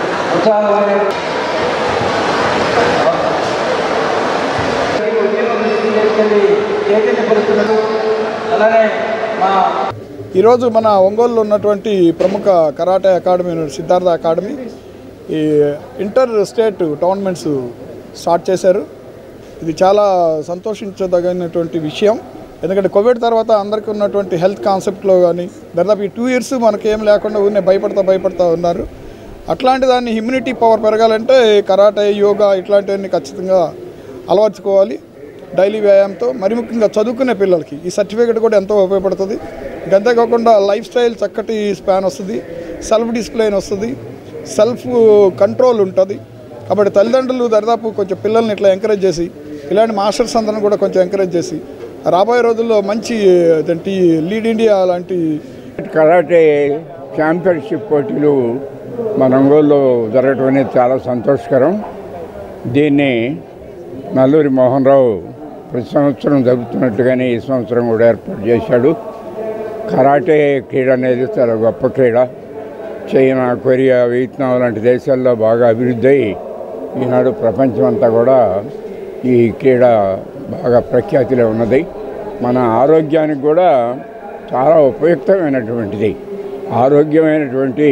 ఈరోజు మన ఒంగోలులో ఉన్నటువంటి ప్రముఖ కరాటే అకాడమీ సిద్ధార్థ అకాడమీ ఈ ఇంటర్ స్టేట్ టోర్నమెంట్స్ స్టార్ట్ చేశారు ఇది చాలా సంతోషించదగినటువంటి విషయం ఎందుకంటే కోవిడ్ తర్వాత అందరికీ ఉన్నటువంటి హెల్త్ కాన్సెప్ట్లో కానీ దాదాపు ఈ టూ ఇయర్స్ మనకి ఏం లేకుండా ఊరినే భయపడతా భయపడతా ఉన్నారు అట్లాంటి దాన్ని ఇమ్యూనిటీ పవర్ పెరగాలంటే కరాటే యోగా ఇట్లాంటివన్నీ ఖచ్చితంగా అలవర్చుకోవాలి డైలీ వ్యాయామంతో మరి ముఖ్యంగా చదువుకునే పిల్లలకి ఈ సర్టిఫికేట్ కూడా ఎంతో ఉపయోగపడుతుంది ఇంకా అంతేకాకుండా లైఫ్ స్టైల్ చక్కటి స్పాన్ వస్తుంది సెల్ఫ్ డిసిప్లైన్ వస్తుంది సెల్ఫ్ కంట్రోల్ ఉంటుంది కాబట్టి తల్లిదండ్రులు దరిదాపు కొంచెం పిల్లల్ని ఇట్లా ఎంకరేజ్ చేసి ఇలాంటి మాస్టర్స్ అందరిని కూడా కొంచెం ఎంకరేజ్ చేసి రాబోయే రోజుల్లో మంచి అదేంటి లీడ్ ఇండియా లాంటి కరాటే ఛాంపియన్షిప్ పోటీలు మన ఒంగోలులో జరగటం అనేది చాలా సంతోషకరం దీన్ని నల్లూరి మోహన్ రావు ప్రతి సంవత్సరం జరుగుతున్నట్టుగానే ఈ సంవత్సరం కూడా ఏర్పాటు చేశాడు కరాటే క్రీడ అనేది చాలా గొప్ప క్రీడ చైనా కొరియా వియత్నాం లాంటి దేశాల్లో బాగా అభివృద్ధి అయి ఈనాడు ప్రపంచం అంతా కూడా ఈ క్రీడ బాగా ప్రఖ్యాతిలో ఉన్నది మన ఆరోగ్యానికి కూడా చాలా ఉపయుక్తమైనటువంటిది ఆరోగ్యమైనటువంటి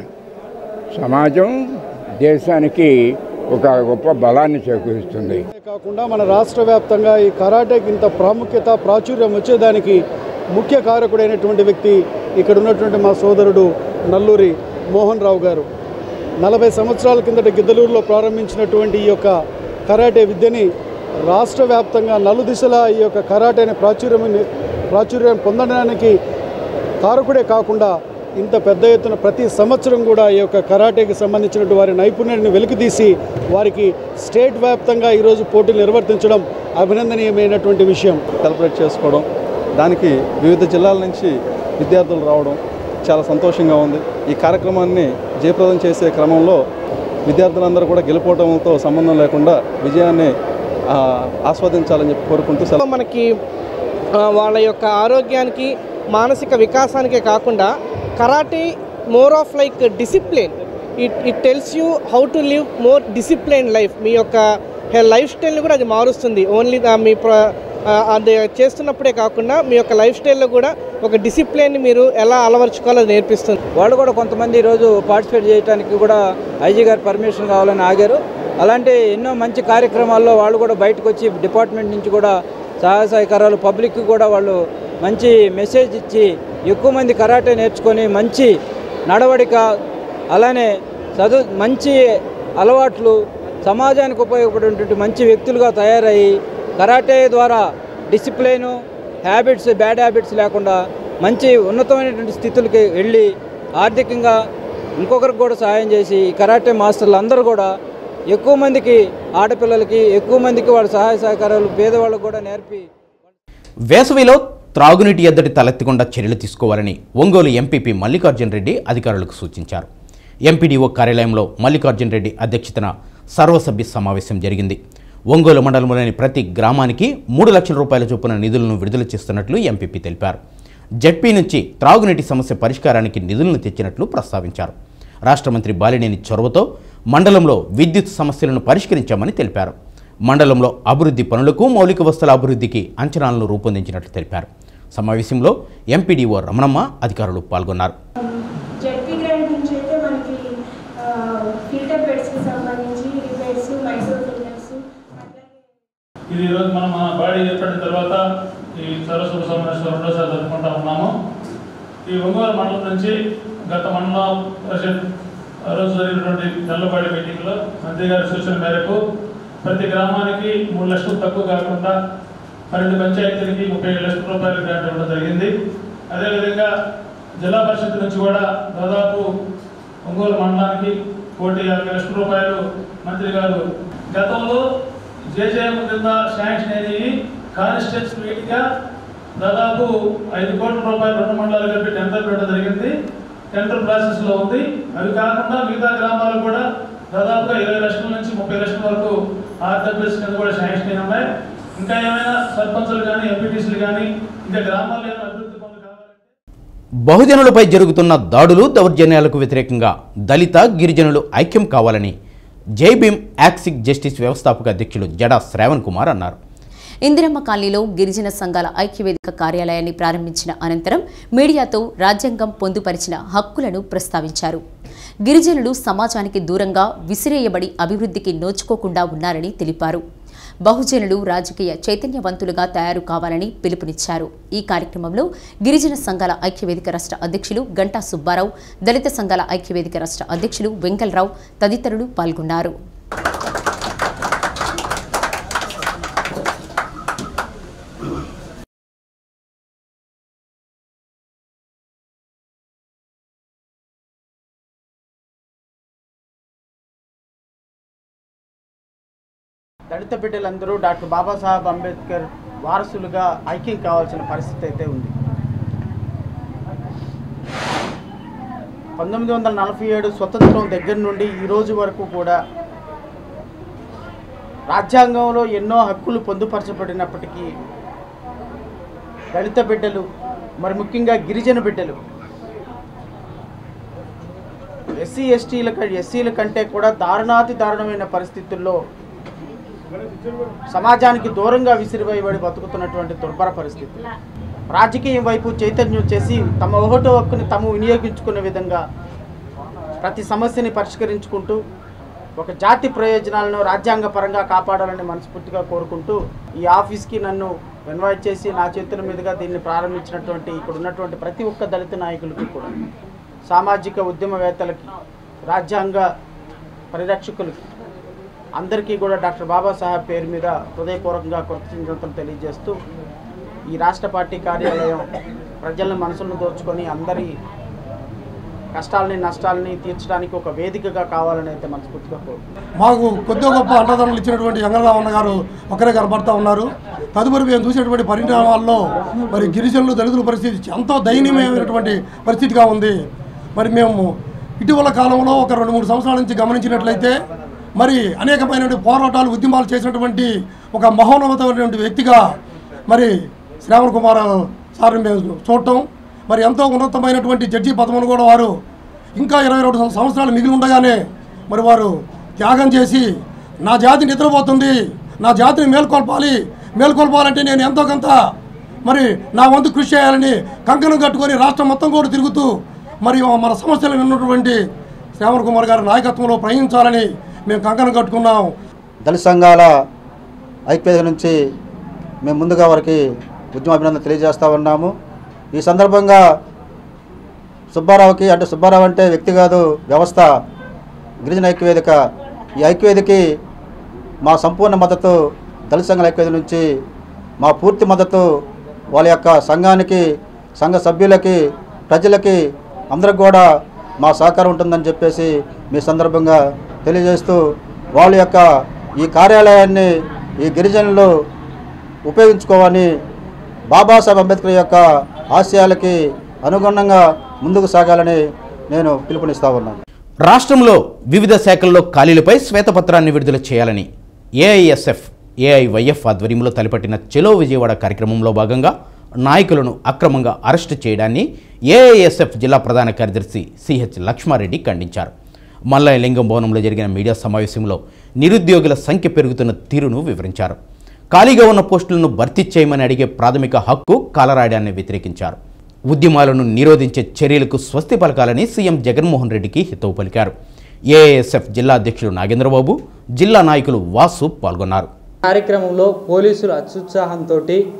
సమాజం దేశానికి ఒక గొప్ప బలాన్ని చేకూరుస్తుంది కాకుండా మన రాష్ట్ర వ్యాప్తంగా ఈ కరాటేకి ఇంత ప్రాముఖ్యత ప్రాచుర్యం వచ్చేదానికి ముఖ్య కారకుడైనటువంటి వ్యక్తి ఇక్కడ ఉన్నటువంటి మా సోదరుడు నల్లూరి మోహన్ రావు గారు నలభై సంవత్సరాల కిందట గిద్దలూరులో ప్రారంభించినటువంటి ఈ యొక్క కరాటే విద్యని రాష్ట్ర వ్యాప్తంగా నలుదిశలా ఈ యొక్క కరాటేని ప్రాచుర్యం ప్రాచుర్యం పొందడానికి కారకుడే కాకుండా ఇంత పెద్ద ఎత్తున ప్రతి సంవత్సరం కూడా ఈ యొక్క కరాటేకి సంబంధించినటువంటి వారి నైపుణ్యాన్ని వెలికితీసి వారికి స్టేట్ వ్యాప్తంగా ఈరోజు పోటీలు నిర్వర్తించడం అభినందనీయమైనటువంటి విషయం సెలబ్రేట్ చేసుకోవడం దానికి వివిధ జిల్లాల నుంచి విద్యార్థులు రావడం చాలా సంతోషంగా ఉంది ఈ కార్యక్రమాన్ని జయప్రదం చేసే క్రమంలో విద్యార్థులందరూ కూడా గెలుపోవడంతో సంబంధం లేకుండా విజయాన్ని ఆ, ఆస్వాదించాలని చెప్పి కోరుకుంటూ సెలవు మనకి ఆ, వాళ్ళ యొక్క ఆరోగ్యానికి మానసిక వికాసానికే కాకుండా karate more of like discipline it it tells you how to live more discipline life మీ యొక్క లైఫ్ స్టైల్ని కూడా అది మారుస్తుంది ఓన్లీ మీ ప్ర ఆ, అది చేస్తున్నప్పుడే కాకుండా మీ యొక్క లైఫ్ స్టైల్లో కూడా ఒక డిసిప్లిన్ని మీరు ఎలా అలవర్చుకోవాలో అది నేర్పిస్తుంది వాళ్ళు కూడా కొంతమంది ఈరోజు పార్టిసిపేట్ చేయడానికి కూడా ఐజీ గారి పర్మిషన్ కావాలని ఆగారు అలాంటి ఎన్నో మంచి కార్యక్రమాల్లో వాళ్ళు కూడా బయటకు వచ్చి డిపార్ట్మెంట్ నుంచి కూడా సహాయ సహకారాలు పబ్లిక్ కూడా వాళ్ళు మంచి మెసేజ్ ఇచ్చి ఎక్కువ మంది కరాటే నేర్చుకొని మంచి నడవడిక అలానే చదువు మంచి అలవాట్లు సమాజానికి ఉపయోగపడేటువంటి మంచి వ్యక్తులుగా తయారయ్యి కరాటే ద్వారా డిసిప్లైను హ్యాబిట్స్ బ్యాడ్ హ్యాబిట్స్ లేకుండా మంచి ఉన్నతమైనటువంటి స్థితులకి వెళ్ళి ఆర్థికంగా ఇంకొకరికి కూడా సహాయం చేసి ఈ కరాటే మాస్టర్లు అందరూ కూడా ఎక్కువ మందికి ఆడపిల్లలకి ఎక్కువ మందికి వాళ్ళ సహాయ సహకారాలు పేదవాళ్ళకు కూడా నేర్పి వేసవిలో త్రాగునీటి ఎద్దడి తలెత్తకుండా చర్యలు తీసుకోవాలని ఒంగోలు ఎంపీపీ మల్లికార్జున్ రెడ్డి అధికారులకు సూచించారు ఎంపీడీఓ కార్యాలయంలో మల్లికార్జున్ రెడ్డి అధ్యక్షతన సర్వసభ్య సమావేశం జరిగింది ఒంగోలు మండలంలోని ప్రతి గ్రామానికి మూడు లక్షల రూపాయల చొప్పున నిధులను విడుదల చేస్తున్నట్లు ఎంపీపీ తెలిపారు జడ్పీ నుంచి త్రాగునీటి సమస్య పరిష్కారానికి నిధులను తెచ్చినట్లు ప్రస్తావించారు రాష్ట్ర మంత్రి బాలినేని చొరవతో మండలంలో విద్యుత్ సమస్యలను పరిష్కరించామని తెలిపారు మండలంలో అభివృద్ధి పనులకు మౌలిక వస్తువుల అభివృద్ధికి అంచనాలను రూపొందించినట్లు తెలిపారు సమావేశంలో ఎంపీడీఓ రమణమ్మ అధికారులు పాల్గొన్నారు జెడ్పీ గ్రాండ్ నుంచి అయితే మనకి ఆ, ఫిల్టర్ బెడ్స్కి సంబంధించి రిపేర్స్ మైసూర్ ఫిల్టర్స్ ఇది ఈరోజు మనం మన బాడీ ఏర్పడిన తర్వాత ఈ సరస్వత సమావేశం రెండోసారి జరుపుకుంటా ఉన్నాము ఈ ఒంగోలు మండలం నుంచి గత మండలం పరిషత్ ఆ రోజు జరిగినటువంటి నల్లబాడి మీటింగ్లో మంత్రి గారి సూచన మేరకు ప్రతి గ్రామానికి మూడు లక్షలు తక్కువ కాకుండా పన్నెండు పంచాయతీలకి ముప్పై ఏడు లక్షల రూపాయలు గ్రాంట్ ఇవ్వడం జరిగింది అదేవిధంగా జిల్లా పరిషత్ నుంచి కూడా దాదాపు ఒంగోలు మండలానికి కోటి యాభై లక్షల రూపాయలు మంత్రి గారు గతంలో జేజేఎం కింద శాంక్షన్ అయినవి కాన్స్టిట్యూన్స్ మీట్గా దాదాపు ఐదు కోట్ల రూపాయలు రెండు మండలాలు కలిపి టెండర్ పెట్టడం జరిగింది టెండర్ ప్రాసెస్లో ఉంది అవి కాకుండా మిగతా గ్రామాలు కూడా దాదాపుగా ఇరవై లక్షల నుంచి ముప్పై లక్షల వరకు ఆర్డబ్ల్యూఎస్ కింద కూడా శాంక్షన్ అయిన ఉన్నాయి ఇంకా ఏమైనా సర్పంచులు కానీ ఎంపీటీసీలు కానీ ఇంకా గ్రామాల్లో ఏమైనా అభివృద్ధి పనులు బహుజనులపై జరుగుతున్న దాడులు దౌర్జన్యాలకు వ్యతిరేకంగా దళిత గిరిజనులు ఐక్యం కావాలని జై భీమ్ యాక్సిక్ జస్టిస్ వ్యవస్థాపక అధ్యక్షులు జడా శ్రావణ్ కుమార్ అన్నారు ఇందిరమ్మ కాలనీలో గిరిజన సంఘాల ఐక్యవేదిక కార్యాలయాన్ని ప్రారంభించిన అనంతరం మీడియాతో రాజ్యాంగం పొందుపరిచిన హక్కులను ప్రస్తావించారు గిరిజనులు సమాజానికి దూరంగా విసిరేయబడి అభివృద్ధికి నోచుకోకుండా ఉన్నారని తెలిపారు బహుజనులు రాజకీయ చైతన్యవంతులుగా తయారు కావాలని పిలుపునిచ్చారు ఈ కార్యక్రమంలో గిరిజన సంఘాల ఐక్యవేదిక రాష్ట్ర అధ్యక్షులు గంటా సుబ్బారావు దళిత సంఘాల ఐక్యవేదిక రాష్ట్ర అధ్యక్షులు వెంకల్రావు తదితరులు పాల్గొన్నారు దళిత బిడ్డలందరూ డాక్టర్ బాబాసాహెబ్ అంబేద్కర్ వారసులుగా ఐక్యం కావాల్సిన పరిస్థితి అయితే ఉంది పంతొమ్మిది వందల నలభై ఏడు స్వతంత్రం దగ్గర నుండి ఈ రోజు వరకు కూడా రాజ్యాంగంలో ఎన్నో హక్కులు పొందుపరచబడినప్పటికీ దళిత బిడ్డలు మరి ముఖ్యంగా గిరిజన బిడ్డలు ఎస్సీ ఎస్టీల ఎస్సీల కంటే కూడా దారుణాతి దారుణమైన పరిస్థితుల్లో సమాజానికి దూరంగా విసిరివేయబడి బతుకుతున్నటువంటి దుర్భర పరిస్థితి రాజకీయం వైపు చైతన్యం చేసి తమ ఓహటో హక్కుని తాము వినియోగించుకునే విధంగా ప్రతి సమస్యని పరిష్కరించుకుంటూ ఒక జాతి ప్రయోజనాలను రాజ్యాంగ పరంగా కాపాడాలని మనస్ఫూర్తిగా కోరుకుంటూ ఈ ఆఫీస్కి నన్ను ఇన్వైట్ చేసి నా చేతుల మీదుగా దీన్ని ప్రారంభించినటువంటి ఇక్కడ ఉన్నటువంటి ప్రతి ఒక్క దళిత నాయకులకి కూడా సామాజిక ఉద్యమవేత్తలకి రాజ్యాంగ పరిరక్షకులకి అందరికీ కూడా డాక్టర్ బాబాసాహెబ్ పేరు మీద హృదయపూర్వకంగా కృతజ్ఞతలు తెలియజేస్తూ ఈ రాష్ట్ర పార్టీ కార్యాలయం ప్రజల మనసులను దోచుకొని అందరి కష్టాలని నష్టాలని తీర్చడానికి ఒక వేదికగా కావాలని అయితే మనస్ఫూర్తిగా కోరుకుంటున్నాను మాకు కొద్దిగా గొప్ప అండదండలు ఇచ్చినటువంటి వెంకటరామన్న గారు ఒకరే కనబడతా ఉన్నారు తదుపరి మేము చూసేటువంటి పరిణామాల్లో మరి గిరిజనులు దళితుల పరిస్థితి ఎంతో దయనీయమైనటువంటి పరిస్థితిగా ఉంది మరి మేము ఇటీవల కాలంలో ఒక రెండు మూడు సంవత్సరాల నుంచి గమనించినట్లయితే మరి అనేకమైనటువంటి పోరాటాలు ఉద్యమాలు చేసినటువంటి ఒక మహోన్నతమైనటువంటి వ్యక్తిగా మరి శ్రావణ్ కుమార్ సార్ని మేము చూడటం మరి ఎంతో ఉన్నతమైనటువంటి జడ్జి పదమును కూడా వారు ఇంకా ఇరవై రెండు సంవత్సరాలు మిగిలి ఉండగానే మరి వారు త్యాగం చేసి నా జాతి నిద్రపోతుంది నా జాతిని మేల్కొల్పాలి మేల్కొల్పాలంటే నేను ఎంతో కొంత మరి నా వంతు కృషి చేయాలని కంకణం కట్టుకొని రాష్ట్రం మొత్తం కూడా తిరుగుతూ మరి మన సమస్యలు విన్నటువంటి శ్రావణ్ కుమార్ గారి నాయకత్వంలో ప్రయాణించాలని మేము కంకణం కట్టుకున్నాం దళిత సంఘాల ఐక్యత నుంచి మేము ముందుగా వారికి ఉద్యమ అభినందన తెలియజేస్తూ ఉన్నాము ఈ సందర్భంగా సుబ్బారావుకి అంటే సుబ్బారావు అంటే వ్యక్తి కాదు వ్యవస్థ గిరిజన ఐక్యవేదిక ఈ ఐక్యవేదికి మా సంపూర్ణ మద్దతు దళిత సంఘాల ఐక్యవేదిక నుంచి మా పూర్తి మద్దతు వాళ్ళ యొక్క సంఘానికి సంఘ సభ్యులకి ప్రజలకి అందరికి కూడా మా సహకారం ఉంటుందని చెప్పేసి మీ సందర్భంగా తెలియజేస్తూ వాళ్ళ యొక్క ఈ కార్యాలయాన్ని ఈ గిరిజనులు ఉపయోగించుకోవాలని బాబాసాహెబ్ అంబేద్కర్ యొక్క ఆశయాలకి అనుగుణంగా ముందుకు సాగాలని నేను పిలుపునిస్తా ఉన్నాను రాష్ట్రంలో వివిధ శాఖల్లో ఖాళీలపై శ్వేతపత్రాన్ని విడుదల చేయాలని ఏఐఎస్ఎఫ్ ఏఐవైఎఫ్ ఆధ్వర్యంలో తలపెట్టిన చెలో విజయవాడ కార్యక్రమంలో భాగంగా నాయకులను అక్రమంగా అరెస్టు చేయడాన్ని ఏఐఎస్ఎఫ్ జిల్లా ప్రధాన కార్యదర్శి సిహెచ్ లక్ష్మారెడ్డి ఖండించారు మల్లయ్య లింగం భవనంలో జరిగిన మీడియా సమావేశంలో నిరుద్యోగుల సంఖ్య పెరుగుతున్న తీరును వివరించారు ఖాళీగా ఉన్న పోస్టులను భర్తీ చేయమని అడిగే ప్రాథమిక హక్కు కాలరాయడాన్ని వ్యతిరేకించారు ఉద్యమాలను నిరోధించే చర్యలకు స్వస్తి పలకాలని సీఎం జగన్మోహన్ రెడ్డికి హితవు పలికారు ఏఎస్ఎఫ్ జిల్లా అధ్యక్షుడు నాగేంద్రబాబు జిల్లా నాయకులు వాసు పాల్గొన్నారు కార్యక్రమంలో పోలీసులు అత్యుత్సాహంతో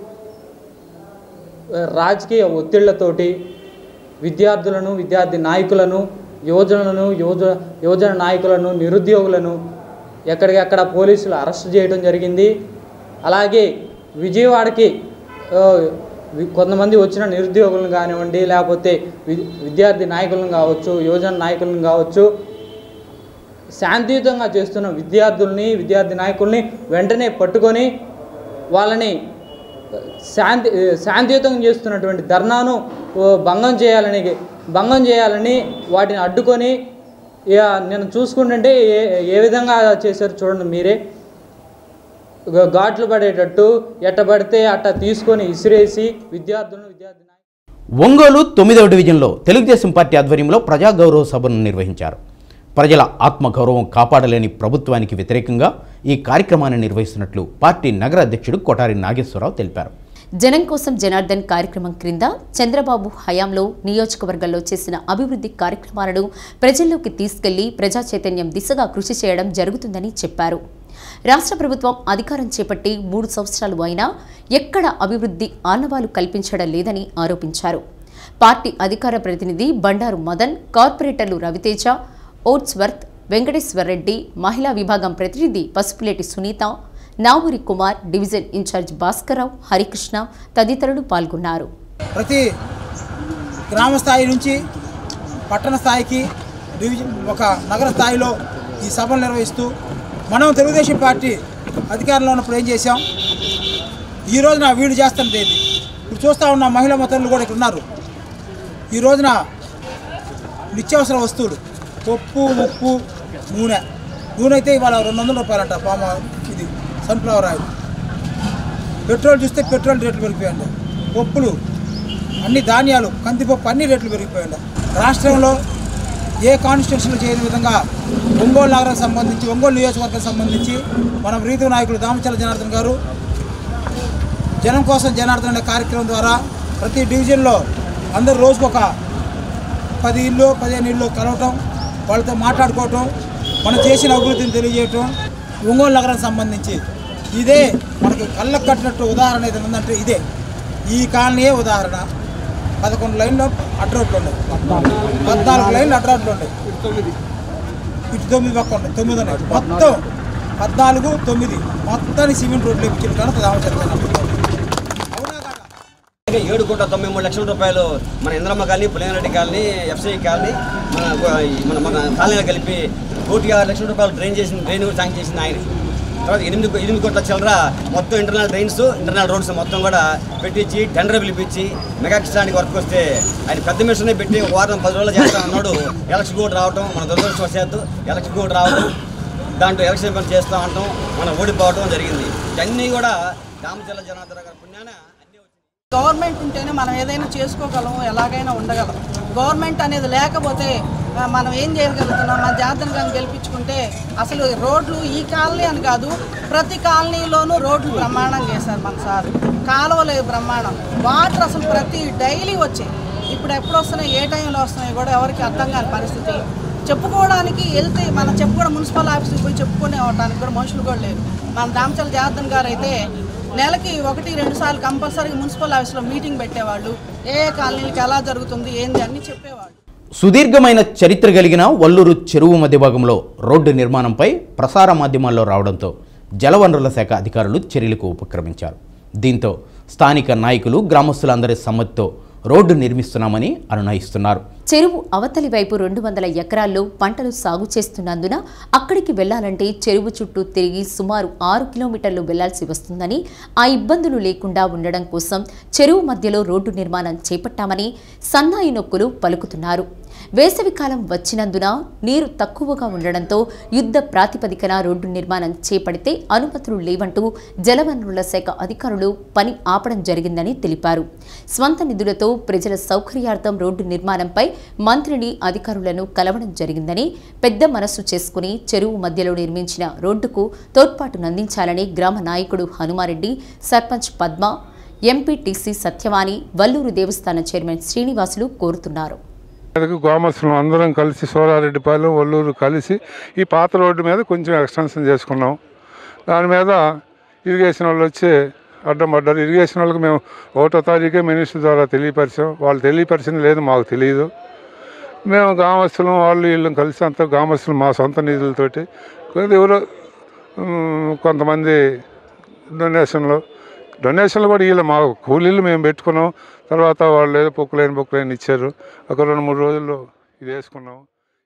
రాజకీయ ఒత్తిళ్లతోటి విద్యార్థులను విద్యార్థి నాయకులను యువజనులను యువజ యువజన నాయకులను నిరుద్యోగులను ఎక్కడికక్కడ పోలీసులు అరెస్ట్ చేయడం జరిగింది అలాగే విజయవాడకి ఆ, వి- కొంతమంది వచ్చిన నిరుద్యోగులను కానివ్వండి లేకపోతే వి- విద్యార్థి నాయకులను కావచ్చు యువజన నాయకులను కావచ్చు శాంతియుతంగా చేస్తున్న విద్యార్థుల్ని విద్యార్థి నాయకుల్ని వెంటనే పట్టుకొని వాళ్ళని శాంతి శాంతియుతంగా చేస్తున్నటువంటి ధర్నాను ఓ, భంగం చేయాలని భంగం చేయాలని వాటిని అడ్డుకొని ఇక నేను చూసుకుంటుంటే ఏ ఏ విధంగా చేశారు చూడండి మీరే ఘ- ఘాట్లు పడేటట్టు ఎట్ట పడితే అట్ట తీసుకొని ఇసిరేసి విద్యార్థులను విద్యార్థి ఒంగోలు తొమ్మిదవ డివిజన్లో తెలుగుదేశం పార్టీ ఆధ్వర్యంలో ప్రజా గౌరవ సభను నిర్వహించారు ప్రజల ఆత్మగౌరవం కాపాడలేని ప్రభుత్వానికి వ్యతిరేకంగా ఈ కార్యక్రమాన్ని నిర్వహిస్తున్నట్లు పార్టీ నగర అధ్యక్షుడు కొటారి నాగేశ్వరరావు తెలిపారు జనం కోసం జనార్దన్ కార్యక్రమం క్రింద చంద్రబాబు హయాంలో నియోజకవర్గంలో చేసిన అభివృద్ధి కార్యక్రమాలను ప్రజల్లోకి తీసుకెళ్లి ప్రజా చైతన్యం దిశగా కృషి చేయడం జరుగుతుందని చెప్పారు రాష్ట్ర ప్రభుత్వం అధికారం చేపట్టి మూడు సంవత్సరాలు అయినా ఎక్కడ అభివృద్ధి ఆనవాలు కల్పించడం లేదని ఆరోపించారు పార్టీ అధికార ప్రతినిధి బండారు మదన్ కార్పొరేటర్లు రవితేజ ఓట్స్వర్త్ వెంకటేశ్వర్ రెడ్డి మహిళా విభాగం ప్రతినిధి పసుపులేటి సునీత నావూరి కుమార్ డివిజన్ ఇన్ఛార్జ్ భాస్కర్రావు హరికృష్ణ తదితరులు పాల్గొన్నారు ప్రతి గ్రామ స్థాయి నుంచి పట్టణ స్థాయికి డివిజన్ ఒక నగర స్థాయిలో ఈ సభలు నిర్వహిస్తూ మనం తెలుగుదేశం పార్టీ అధికారంలో ఉన్నప్పుడు ఏం చేశాం ఈ రోజున వీళ్ళు చేస్తున్నది ఏంది ఇప్పుడు చూస్తూ ఉన్న మహిళా మతలు కూడా ఇక్కడ ఉన్నారు ఈ రోజున నిత్యావసర వస్తువులు పప్పు ఉప్పు నూనె నూనె అయితే ఇవాళ రెండు వందల రూపాయలంట పామ ఇది సన్ఫ్లవర్ ఆయిల్ పెట్రోల్ చూస్తే పెట్రోల్ రేట్లు పెరిగిపోయాయండి పప్పులు అన్ని ధాన్యాలు కందిపప్పు అన్ని రేట్లు పెరిగిపోయాయండి రాష్ట్రంలో ఏ కాన్స్టిట్యూషన్లు చేయని విధంగా ఒంగోలు నగరం సంబంధించి ఒంగోలు నియోజకవర్గం సంబంధించి మన ప్రీతి నాయకులు దామచల జనార్దన్ గారు జనం కోసం జనార్దన్ అనే కార్యక్రమం ద్వారా ప్రతి డివిజన్లో అందరు రోజుకు ఒక పది ఇళ్ళు పదిహేను ఇళ్ళు కలవటం వాళ్ళతో మాట్లాడుకోవటం మనం చేసిన అభివృద్ధిని తెలియజేయటం ఒంగోలు నగరం సంబంధించి ఇదే మనకి కళ్ళకు కట్టినట్టు ఉదాహరణ ఏదైనా ఉందంటే ఇదే ఈ కాలనీయే ఉదాహరణ పదకొండు లైన్లు అడ్రోడ్లు ఉన్నాయి పద్నాలుగు లైన్లు అడ్రోడ్లు ఉన్నాయి ఇటు తొమ్మిది పక్క ఉన్నాయి తొమ్మిది ఉన్నాయి మొత్తం పద్నాలుగు తొమ్మిది మొత్తాన్ని సిమెంట్ రోడ్లు ఇచ్చిన ఘనత రామచంద్ర అలాగే ఏడు కోట్ల తొంభై మూడు లక్షల రూపాయలు మన Indiramma colony Pulingareddy colony FCI colony మన మన మన కాలనీలో కలిపి కోటి ఆరు లక్షల రూపాయలు డ్రైన్ చేసిన డ్రైన్ కూడా శాంక్షన్ చేసింది ఆయన తర్వాత ఎనిమిది కో- ఎనిమిది కోట్ల చిల్లర మొత్తం ఇంటర్నల్ డ్రైన్స్ ఇంటర్నల్ రోడ్స్ మొత్తం కూడా పెట్టించి టెండర్ పిలిపించి మెగా కిస్టానికి వర్క్ వస్తే ఆయన పెద్ద మిషనే పెట్టి ఒక వారం పది రోజులు చేస్తా ఉన్నాడు ఎలక్షన్ కోడ్ రావటం మన దురదృష్టవశాత్తు ఎలక్షన్ కోడ్ రావడం దాంట్లో ఎలక్షన్ పని చేస్తూ ఉంటాం మనం ఓడిపోవడం జరిగింది ఇవన్నీ కూడా రామచల్ల జనార్దన గారి పుణ్యాన గవర్నమెంట్ ఉంటేనే మనం ఏదైనా చేసుకోగలం ఎలాగైనా ఉండగలం గవర్నమెంట్ అనేది లేకపోతే ఆ, మనం ఏం చేయగలుగుతున్నాం మన జాతర కానీ గెలిపించుకుంటే అసలు రోడ్లు ఈ కాలనీ అని కాదు ప్రతి కాలనీలోనూ రోడ్లు బ్రహ్మాండం చేశారు మన సార్ కాలువలు బ్రహ్మాండం వాటర్ అసలు ప్రతి డైలీ వచ్చాయి ఇప్పుడు ఎప్పుడు వస్తున్నాయి ఏ టైంలో వస్తున్నాయి కూడా ఎవరికి అర్థం కాని పరిస్థితి చెప్పుకోవడానికి వెళ్తే మనం చెప్పుకోవడం మున్సిపల్ ఆఫీస్కి పోయి చెప్పుకునే అవడానికి కూడా మనుషులు కూడా లేరు మన దామచల జాతన్ గారు అయితే నెలకి ఒకటి రెండు సార్లు కంపల్సరీగా మున్సిపల్ ఆఫీస్లో మీటింగ్ పెట్టేవాళ్ళు ఏ ఏ కాలనీలకి ఎలా జరుగుతుంది ఏంది అన్ని చెప్పేవాళ్ళు సుదీర్ఘమైన చరిత్ర కలిగిన వల్లూరు చెరువు మధ్య భాగంలో రోడ్డు నిర్మాణంపై ప్రసార మాధ్యమాల్లో రావడంతో జలవనరుల శాఖ అధికారులు చర్యలకు ఉపక్రమించారు దీంతో స్థానిక నాయకులు గ్రామస్తులందరి సమ్మతితో రోడ్డు నిర్మిస్తున్నామని అనునయిస్తున్నారు చెరువు అవతలి వైపు రెండు వందల ఎకరాల్లో పంటలు సాగు చేస్తున్నందున అక్కడికి వెళ్లాలంటే చెరువు చుట్టూ తిరిగి సుమారు ఆరు కిలోమీటర్లు వెళ్లాల్సి వస్తుందని ఆ ఇబ్బందులు లేకుండా ఉండడం కోసం చెరువు మధ్యలో రోడ్డు నిర్మాణం చేపట్టామని సన్నాయి నొక్కులు పలుకుతున్నారు వేసవికాలం వచ్చినందున నీరు తక్కువగా ఉండడంతో యుద్ధ ప్రాతిపదికన రోడ్డు నిర్మాణం చేపడితే అనుమతులు లేవంటూ జలవనరుల శాఖ అధికారులు పని ఆపడం జరిగిందని తెలిపారు స్వంత నిధులతో ప్రజల సౌకర్యార్థం రోడ్డు నిర్మాణంపై మంత్రిని అధికారులను కలవడం జరిగిందని పెద్ద మనస్సు చేసుకుని చెరువు మధ్యలో నిర్మించిన రోడ్డుకు తోడ్పాటునందించాలని గ్రామ నాయకుడు హనుమారెడ్డి సర్పంచ్ పద్మ ఎంపీటీసీ సత్యవాణి వల్లూరు దేవస్థాన చైర్మన్ శ్రీనివాసులు కోరుతున్నారు మీదకు గ్రామస్తులం అందరం కలిసి సోరారెడ్డిపాలెం ఒల్లూరు కలిసి ఈ పాత రోడ్డు మీద కొంచెం ఎక్స్టెన్షన్ చేసుకున్నాం దాని మీద ఇరిగేషన్ వాళ్ళు వచ్చి అడ్డం పడ్డారు ఇరిగేషన్ వాళ్ళకి మేము ఒకటో తారీఖే మినిస్టర్ ద్వారా తెలియపరిచాం వాళ్ళు తెలియపరిచింది లేదు మాకు తెలియదు మేము గ్రామస్తులం వాళ్ళు వీళ్ళు కలిసి అంతా గ్రామస్తులు మా సొంత నిధులతోటి కొద్ది ఎవరో ఉమ్, కొంతమంది డొనేషన్లు డొనేషన్లు కూడా వీళ్ళు మా కూలీలు మేము పెట్టుకున్నాం తర్వాత వాళ్ళు ఏదో పొక్కులేని పొక్కులేని ఇచ్చారు ఒక రెండు మూడు రోజుల్లో ఇది వేసుకున్నాం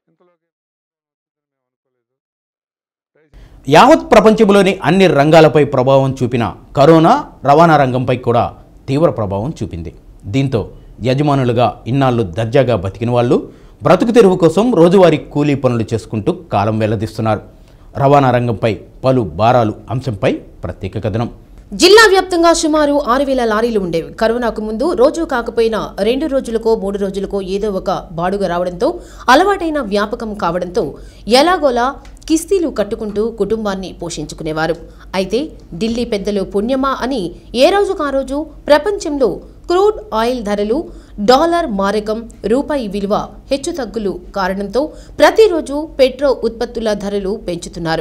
యావత్ ప్రపంచంలోని అన్ని రంగాలపై ప్రభావం చూపిన కరోనా రవాణా రంగంపై కూడా తీవ్ర ప్రభావం చూపింది దీంతో యజమానులుగా ఇన్నాళ్ళు దర్జాగా బతికిన వాళ్ళు బ్రతుకు తెరువు కోసం రోజువారీ కూలీ పనులు చేసుకుంటూ కాలం వెల్లదీస్తున్నారు రవాణా రంగంపై పలు భారాలు అంశంపై ప్రత్యేక కథనం జిల్లా వ్యాప్తంగా సుమారు ఆరు వేల లారీలు ఉండేవి కరోనాకు ముందు రోజు కాకపోయినా రెండు రోజులకో మూడు రోజులకో ఏదో ఒక బాడుగ రావడంతో అలవాటైన వ్యాపకం కావడంతో ఎలాగోలా కిస్తీలు కట్టుకుంటూ కుటుంబాన్ని పోషించుకునేవారు అయితే ఢిల్లీ పెద్దలు పుణ్యమా అని ఏ రోజుకు ఆ రోజు ప్రపంచంలో క్రూడ్ ఆయిల్ ధరలు డాలర్ మారకం రూపాయి విలువ హెచ్చుతగ్గులు కారణంతో ప్రతిరోజు పెట్రో ఉత్పత్తుల ధరలు పెంచుతున్నారు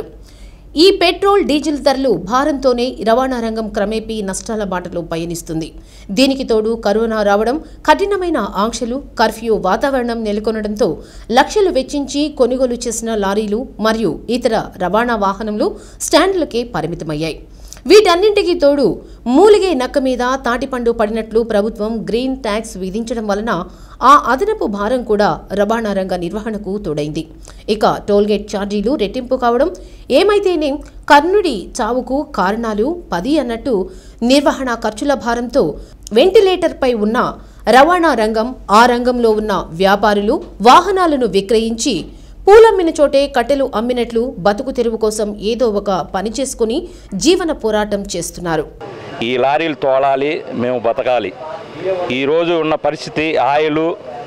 ఈ పెట్రోల్ డీజిల్ ధరలు భారంతోనే రవాణా రంగం క్రమేపీ నష్టాల బాటలో పయనిస్తుంది దీనికి తోడు కరోనా రావడం కఠినమైన ఆంక్షలు కర్ఫ్యూ వాతావరణం నెలకొనడంతో లక్షలు వెచ్చించి కొనుగోలు చేసిన లారీలు మరియు ఇతర రవాణా వాహనంలు స్టాండ్లకే పరిమితమయ్యాయి వీటన్నింటికీ తోడు మూలిగే నక్క మీద తాటిపండు పడినట్లు ప్రభుత్వం గ్రీన్ ట్యాక్స్ విధించడం వలన ఆ అదనపు భారం కూడా రవాణా రంగ నిర్వహణకు తోడైంది ఇక టోల్గేట్ ఛార్జీలు రెట్టింపు కావడం ఏమైతేనే కర్ణుడి చావుకు కారణాలు పది అన్నట్టు నిర్వహణ ఖర్చుల భారంతో వెంటిలేటర్పై ఉన్న రవాణా రంగం ఆ రంగంలో ఉన్న వ్యాపారులు వాహనాలను విక్రయించి పూలమ్మిన చోటే కట్టెలు అమ్మినట్లు బతుకు తెరువు కోసం ఏదో ఒక పని చేసుకుని జీవన పోరాటం చేస్తున్నారు ఈ లారీలు తోలాలి మేము బతకాలి ఈరోజు ఉన్న పరిస్థితి ఆయిల్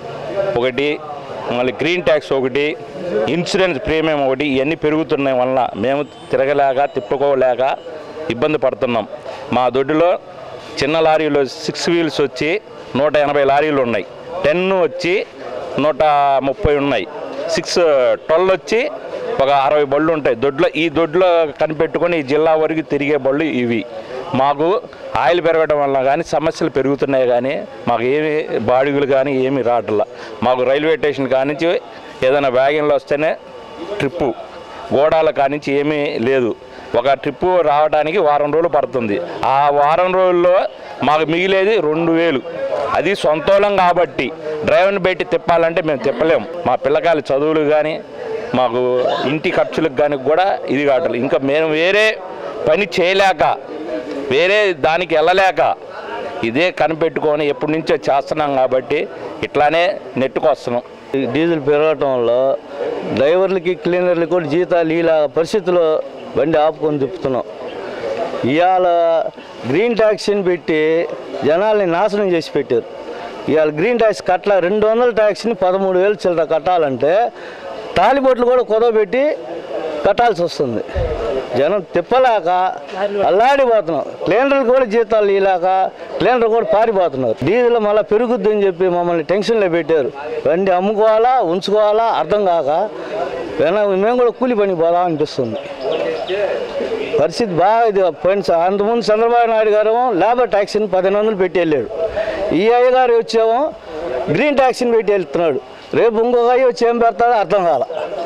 ఒకటి మళ్ళీ గ్రీన్ ట్యాక్స్ ఒకటి ఇన్సూరెన్స్ ప్రీమియం ఒకటి ఇవన్నీ పెరుగుతున్నాయి వలన మేము తిరగలేక తిప్పుకోలేక ఇబ్బంది పడుతున్నాం మా దొడ్డిలో చిన్న లారీలు సిక్స్ వీల్స్ వచ్చి నూట ఎనభై లారీలు ఉన్నాయి టెన్ వచ్చి నూట ముప్పై ఉన్నాయి సిక్స్ ట్వెల్వ్ వచ్చి ఒక అరవై బళ్ళు ఉంటాయి దొడ్లో ఈ దొడ్లో కనిపెట్టుకొని ఈ జిల్లా వరకు తిరిగే బళ్ళు ఇవి మాకు ఆయిల్ పెరగడం వల్ల కానీ సమస్యలు పెరుగుతున్నాయి కానీ మాకు ఏమి బాడుగులు కానీ ఏమి రావట్లా మాకు రైల్వే స్టేషన్ కానించి ఏదైనా వ్యాగన్లో వస్తేనే ట్రిప్పు గోడాల కానించి ఏమీ లేదు ఒక ట్రిప్పు రావడానికి వారం రోజులు పడుతుంది ఆ వారం రోజుల్లో మాకు మిగిలేది రెండు వేలు అది సొంతోళం కాబట్టి డ్రైవర్ని పెట్టి తిప్పాలంటే మేము తిప్పలేము మా పిల్లకాయల చదువులు కానీ మాకు ఇంటి ఖర్చులకు కానీ కూడా ఇది కావట్లేదు ఇంకా మేము వేరే పని చేయలేక వేరే దానికి వెళ్ళలేక ఇదే కనిపెట్టుకొని ఎప్పటి నుంచో చేస్తున్నాం కాబట్టి ఇట్లానే నెట్టుకొస్తున్నాం డీజిల్ పెరగటం వల్ల డ్రైవర్లకి క్లీనర్లకి కూడా జీతాలు ఇలా పరిస్థితుల్లో బండి ఆపుకొని తిప్పుతున్నాం ఇవాళ గ్రీన్ ట్యాక్సీని పెట్టి జనాల్ని నాశనం చేసి పెట్టారు ఇవాళ గ్రీన్ ట్యాక్స్ కట్ల రెండు వందల ట్యాక్సీని పదమూడు వేలు చిల్లర కట్టాలంటే తాలిబొట్లు కూడా కుదవబెట్టి కట్టాల్సి వస్తుంది జనం తిప్పలేక అల్లాడిపోతున్నాం క్లీనర్లు కూడా జీతాలు ఇలాక క్లీనర్ కూడా పారిపోతున్నారు డీజిల్ మళ్ళీ పెరుగుద్దని చెప్పి మమ్మల్ని టెన్షన్లో పెట్టారు బండి అమ్ముకోవాలా ఉంచుకోవాలా అర్థం కాక వెన- మేము కూడా కూలి పని పోదా అనిపిస్తుంది పరిస్థితి బాగా ఇది పోయిన స- అంతకుముందు చంద్రబాబు నాయుడు గారు లేబర్ ట్యాక్సీని పదిహేను వందలు పెట్టి వెళ్ళాడు ఈ అయ్య గారు వచ్చేమో గ్రీన్ ట్యాక్సీని పెట్టి వెళ్తున్నాడు రేపు ఇంకొక అయ్యి వచ్చి ఏం పెడతాడో అర్థం కాల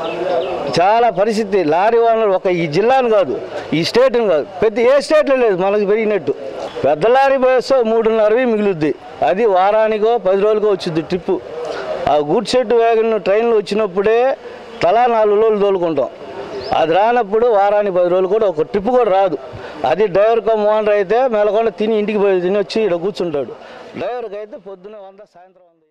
చాలా పరిస్థితి లారీ ఓనర్ ఒక ఈ జిల్లాను కాదు ఈ స్టేట్ని కాదు ప్రతి ఏ స్టేట్లో లేదు మనకు పెరిగినట్టు పెద్ద లారీ పోయేస్తే మూడున్నరవి మిగులుద్ది అది వారానికో పది రోజులకో వచ్చింది ట్రిప్పు ఆ గూడ్ షెడ్ వ్యాగన్ ట్రైన్లు వచ్చినప్పుడే తలా నాలుగు రోజులు తోలుకుంటాం అది రానప్పుడు వారానికి పది రోజులు కూడా ఒక ట్రిప్ కూడా రాదు అది డ్రైవర్ కమ్ ఓనర్ అయితే మెలకుండా తిని ఇంటికి పోయి తిని వచ్చి ఇక్కడ కూర్చుంటాడు డ్రైవర్కి అయితే పొద్దున్న వంద సాయంత్రం వంద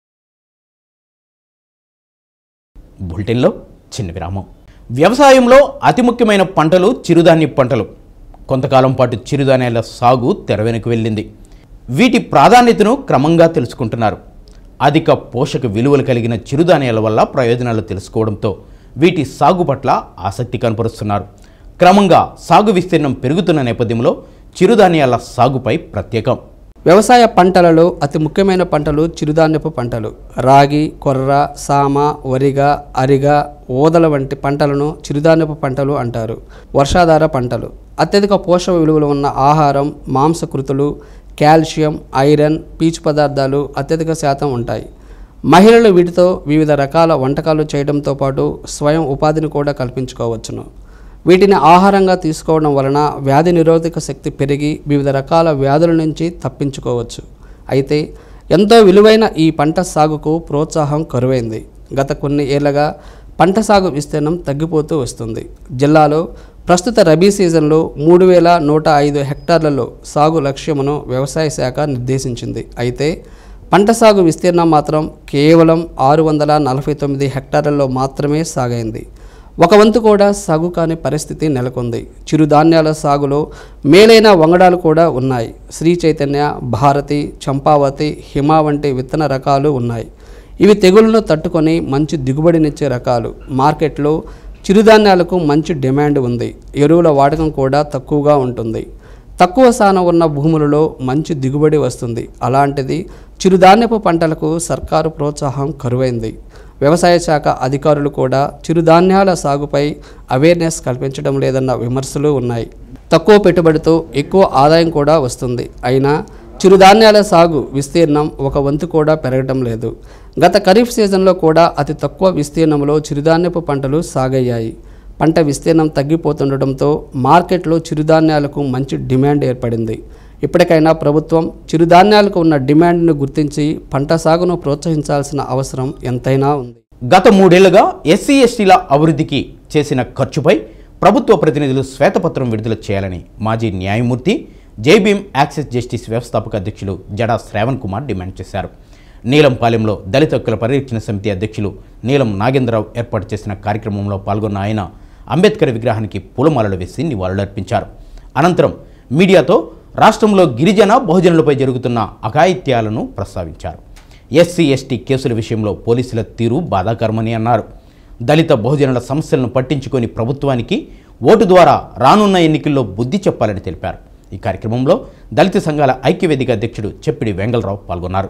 బులెటిన్లో చిన్న విరామం వ్యవసాయంలో అతి ముఖ్యమైన పంటలు చిరుధాన్య పంటలు కొంతకాలం పాటు చిరుధాన్యాల సాగు తెరవెనుకు వెళ్ళింది వీటి ప్రాధాన్యతను క్రమంగా తెలుసుకుంటున్నారు అధిక పోషక విలువలు కలిగిన చిరుధాన్యాల వల్ల ప్రయోజనాలు తెలుసుకోవడంతో వీటి సాగు పట్ల ఆసక్తి కనపరుస్తున్నారు క్రమంగా సాగు విస్తీర్ణం పెరుగుతున్న నేపథ్యంలో చిరుధాన్యాల సాగుపై ప్రత్యేకం వ్యవసాయ పంటలలో అతి ముఖ్యమైన పంటలు చిరుధాన్యపు పంటలు రాగి కొర్ర సామ వరిగ అరిగ ఓదల వంటి పంటలను చిరుధాన్యపు పంటలు అంటారు వర్షాధార పంటలు అత్యధిక పోషక విలువలు ఉన్న ఆహారం మాంసకృతులు కాల్షియం ఐరన్ పీచు పదార్థాలు అత్యధిక శాతం ఉంటాయి మహిళలు వీటితో వివిధ రకాల వంటకాలు చేయడంతో పాటు స్వయం ఉపాధిని కూడా కల్పించుకోవచ్చును వీటిని ఆహారంగా తీసుకోవడం వలన వ్యాధి నిరోధక శక్తి పెరిగి వివిధ రకాల వ్యాధుల నుంచి తప్పించుకోవచ్చు అయితే ఎంతో విలువైన ఈ పంట సాగుకు ప్రోత్సాహం కరువైంది గత కొన్ని ఏళ్లగా పంట సాగు విస్తీర్ణం తగ్గిపోతూ వస్తుంది జిల్లాలో ప్రస్తుత రబీ సీజన్లో మూడు వేల నూట ఐదు హెక్టార్లలో సాగు లక్ష్యమును వ్యవసాయ శాఖ నిర్దేశించింది అయితే పంట సాగు విస్తీర్ణం మాత్రం కేవలం ఆరు వందల నలభై తొమ్మిది హెక్టార్లలో మాత్రమే సాగైంది ఒక వంతు కూడా సాగు కాని పరిస్థితి నెలకొంది చిరుధాన్యాల సాగులో మేలైన వంగడాలు కూడా ఉన్నాయి శ్రీ చైతన్య భారతి చంపావతి హిమ వంటి విత్తన రకాలు ఉన్నాయి ఇవి తెగుళ్లను తట్టుకొని మంచి దిగుబడినిచ్చే రకాలు మార్కెట్లో చిరుధాన్యాలకు మంచి డిమాండ్ ఉంది ఎరువుల వాడకం కూడా తక్కువగా ఉంటుంది తక్కువ స్థానం ఉన్న భూములలో మంచి దిగుబడి వస్తుంది అలాంటిది చిరుధాన్యపు పంటలకు సర్కారు ప్రోత్సాహం కరువైంది వ్యవసాయ శాఖ అధికారులు కూడా చిరుధాన్యాల సాగుపై అవేర్నెస్ కల్పించడం లేదన్న విమర్శలు ఉన్నాయి తక్కువ పెట్టుబడితో ఎక్కువ ఆదాయం కూడా వస్తుంది అయినా చిరుధాన్యాల సాగు విస్తీర్ణం ఒక వంతు కూడా పెరగడం లేదు గత ఖరీఫ్ సీజన్లో కూడా అతి తక్కువ విస్తీర్ణంలో చిరుధాన్యపు పంటలు సాగయ్యాయి పంట విస్తీర్ణం తగ్గిపోతుండటంతో మార్కెట్లో చిరుధాన్యాలకు మంచి డిమాండ్ ఏర్పడింది ఇప్పటికైనా ప్రభుత్వం చిరుధాన్యాలకు ఉన్న డిమాండ్ను గుర్తించి పంట సాగును ప్రోత్సహించాల్సిన అవసరం ఎంతైనా ఉంది గత మూడేళ్లుగా ఎస్సీ ఎస్టీల అభివృద్ధికి చేసిన ఖర్చుపై ప్రభుత్వ ప్రతినిధులు శ్వేతపత్రం విడుదల చేయాలని మాజీ న్యాయమూర్తి జైభీం యాక్సెస్ జస్టిస్ వ్యవస్థాపక అధ్యక్షులు జడా శ్రావణ్ కుమార్ డిమాండ్ చేశారు నీలంపాలెంలో దళిత హక్కుల పరిరక్షణ సమితి అధ్యక్షులు నీలం నాగేంద్రరావు ఏర్పాటు చేసిన కార్యక్రమంలో పాల్గొన్న ఆయన అంబేద్కర్ విగ్రహానికి పూలమాలలు వేసి నివాళులర్పించారు అనంతరం మీడియాతో రాష్ట్రంలో గిరిజన బహుజనులపై జరుగుతున్న అఘాయిత్యాలను ప్రస్తావించారు ఎస్సీ ఎస్టీ కేసుల విషయంలో పోలీసుల తీరు బాధాకరమని అన్నారు దళిత బహుజనుల సమస్యలను పట్టించుకొని ప్రభుత్వానికి ఓటు ద్వారా రానున్న ఎన్నికల్లో బుద్ధి చెప్పాలని తెలిపారు ఈ కార్యక్రమంలో దళిత సంఘాల ఐక్యవేదిక అధ్యక్షుడు చెప్పిడి వెంగళరావు పాల్గొన్నారు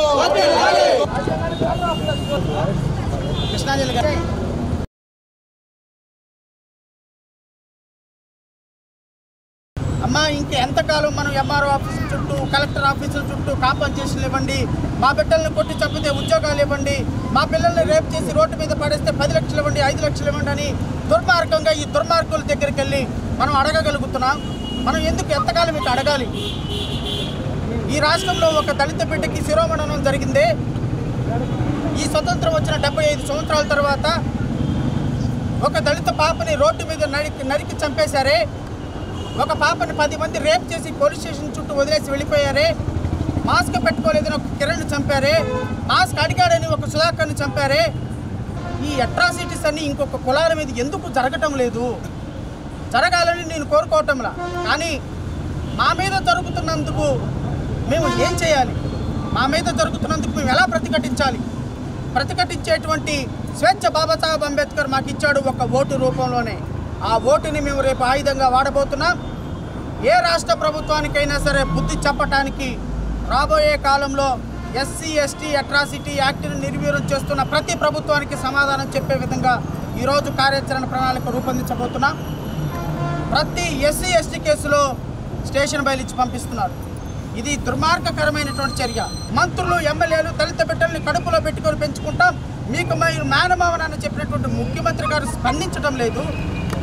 అమ్మా ఇంక ఎంతకాలం మనం ఎంఆర్ఓ ఆఫీసుల చుట్టూ కలెక్టర్ ఆఫీసుల చుట్టూ కాంపన్సేషన్లు ఇవ్వండి మా బిడ్డల్ని కొట్టి చంపితే ఉద్యోగాలు ఇవ్వండి మా పిల్లల్ని రేపు చేసి రోడ్డు మీద పడేస్తే పది లక్షలు ఇవ్వండి ఐదు లక్షలు ఇవ్వండి అని దుర్మార్గంగా ఈ దుర్మార్గుల దగ్గరికి వెళ్ళి మనం అడగగలుగుతున్నాం మనం ఎందుకు ఎంతకాలం ఇక అడగాలి ఈ రాష్ట్రంలో ఒక దళిత బిడ్డకి శిరోమణనం జరిగిందే ఈ స్వతంత్రం వచ్చిన డెబ్బై ఐదు సంవత్సరాల తర్వాత ఒక దళిత పాపని రోడ్డు మీద నరికి నరికి చంపేశారే ఒక పాపని పది మంది రేప్ చేసి పోలీస్ స్టేషన్ చుట్టూ వదిలేసి వెళ్ళిపోయారే మాస్క్ పెట్టుకోలేదని ఒక కిరణ్ చంపారే మాస్క్ అడిగాడని ఒక సుధాకర్ని చంపారే ఈ అట్రాసిటీస్ అన్ని ఇంకొక కులాల మీద ఎందుకు జరగటం లేదు జరగాలని నేను కోరుకోవటంలా కానీ మా మీద జరుగుతున్నందుకు మేము ఏం చేయాలి మా మీద జరుగుతున్నందుకు మేము ఎలా ప్రతిఘటించాలి ప్రతిఘటించేటువంటి స్వేచ్ఛ బాబాసాహెబ్ అంబేద్కర్ మాకు ఇచ్చాడు ఒక ఓటు రూపంలోనే ఆ ఓటుని మేము రేపు ఆయుధంగా వాడబోతున్నాం ఏ రాష్ట్ర ప్రభుత్వానికైనా సరే బుద్ధి చెప్పటానికి రాబోయే కాలంలో ఎస్సీ ఎస్టీ అట్రాసిటీ యాక్ట్ని నిర్వీర్యం చేస్తున్న ప్రతి ప్రభుత్వానికి సమాధానం చెప్పే విధంగా ఈరోజు కార్యాచరణ ప్రణాళిక రూపొందించబోతున్నాం ప్రతి ఎస్సీ ఎస్టీ కేసులో స్టేషన్ బయలు ఇచ్చి పంపిస్తున్నారు ఇది దుర్మార్గకరమైనటువంటి చర్య మంత్రులు ఎమ్మెల్యేలు దళిత బిడ్డల్ని కడుపులో పెట్టుకొని పెంచుకుంటాం మీకు మీరు మేనమావనని చెప్పినటువంటి ముఖ్యమంత్రి గారు స్పందించడం లేదు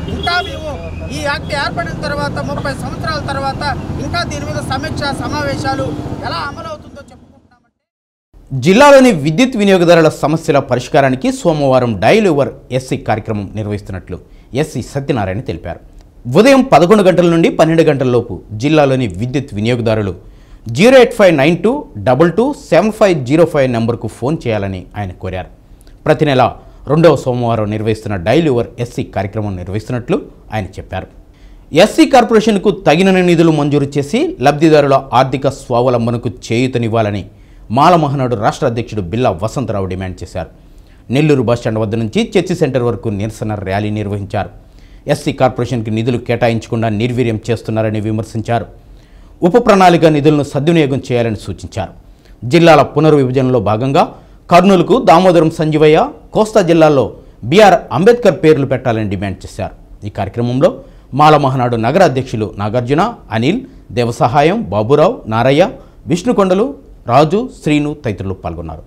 ఇంకా మేము ఈ యాక్ట్ ఏర్పడిన తర్వాత ముప్పై సంవత్సరాల తర్వాత ఇంకా దీని మీద సమీక్ష సమావేశాలు ఎలా అమలవుతుందో చెప్పు జిల్లాలోని విద్యుత్ వినియోగదారుల సమస్యల పరిష్కారానికి సోమవారం డైల్ ఓవర్ ఎస్సీ కార్యక్రమం నిర్వహిస్తున్నట్లు ఎస్సీ సత్యనారాయణ తెలిపారు ఉదయం పదకొండు గంటల నుండి పన్నెండు గంటల లోపు జిల్లాలోని విద్యుత్ వినియోగదారులు zero eight five nine two double two seven five zero five నెంబర్కు ఫోన్ చేయాలని ఆయన కోరారు ప్రతి నెల రెండవ సోమవారం నిర్వహిస్తున్న డైల్ ఓవర్ ఎస్సీ కార్యక్రమం నిర్వహిస్తున్నట్లు ఆయన చెప్పారు ఎస్సీ కార్పొరేషన్కు తగిన నిధులు మంజూరు చేసి లబ్ధిదారుల ఆర్థిక స్వావలంబనకు చేయూతనివ్వాలని మాల మహానాడు రాష్ట్ర అధ్యక్షుడు బిల్లా వసంతరావు డిమాండ్ చేశారు నెల్లూరు బస్టాండ్ వద్ద నుంచి చర్చి సెంటర్ వరకు నిరసన ర్యాలీ నిర్వహించారు ఎస్సీ కార్పొరేషన్కి నిధులు కేటాయించకుండా నిర్వీర్యం చేస్తున్నారని విమర్శించారు ఉప ప్రణాళిక నిధులను సద్వినియోగం చేయాలని సూచించారు జిల్లాల పునర్విభజనలో భాగంగా కర్నూలుకు దామోదరం సంజీవయ్య కోస్తా జిల్లాల్లో బీఆర్ అంబేద్కర్ పేర్లు పెట్టాలని డిమాండ్ చేశారు ఈ కార్యక్రమంలో మాల మహానాడు నగర అధ్యక్షులు నాగార్జున అనిల్ దేవసహాయం బాబురావు నారయ్య విష్ణుకొండలు రాజు శ్రీను తదితరులు పాల్గొన్నారు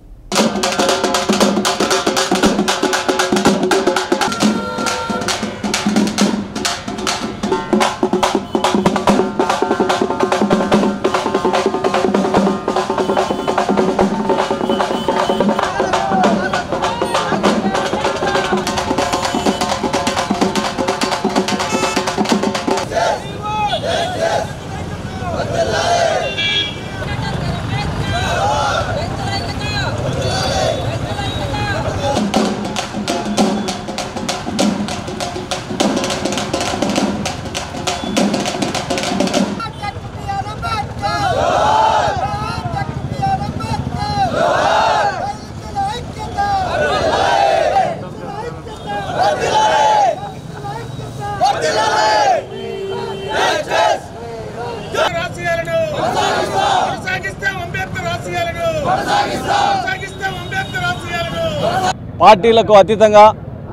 రాజకీయాలను కొనసాగిస్తాం అంబేద్కర్ రాజకీయాలను కొనసాగిస్తాం అంబేద్కర్ రాజకీయాలను పార్టీలకు అతీతంగా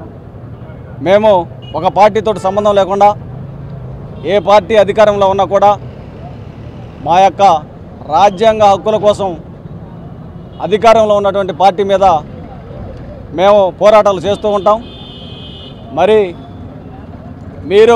మేము ఒక పార్టీతో సంబంధం లేకుండా ఏ పార్టీ అధికారంలో ఉన్నా కూడా మా యొక్క రాజ్యాంగ హక్కుల కోసం అధికారంలో ఉన్నటువంటి పార్టీ మీద మేము పోరాటాలు చేస్తూ ఉంటాం మరి మీరు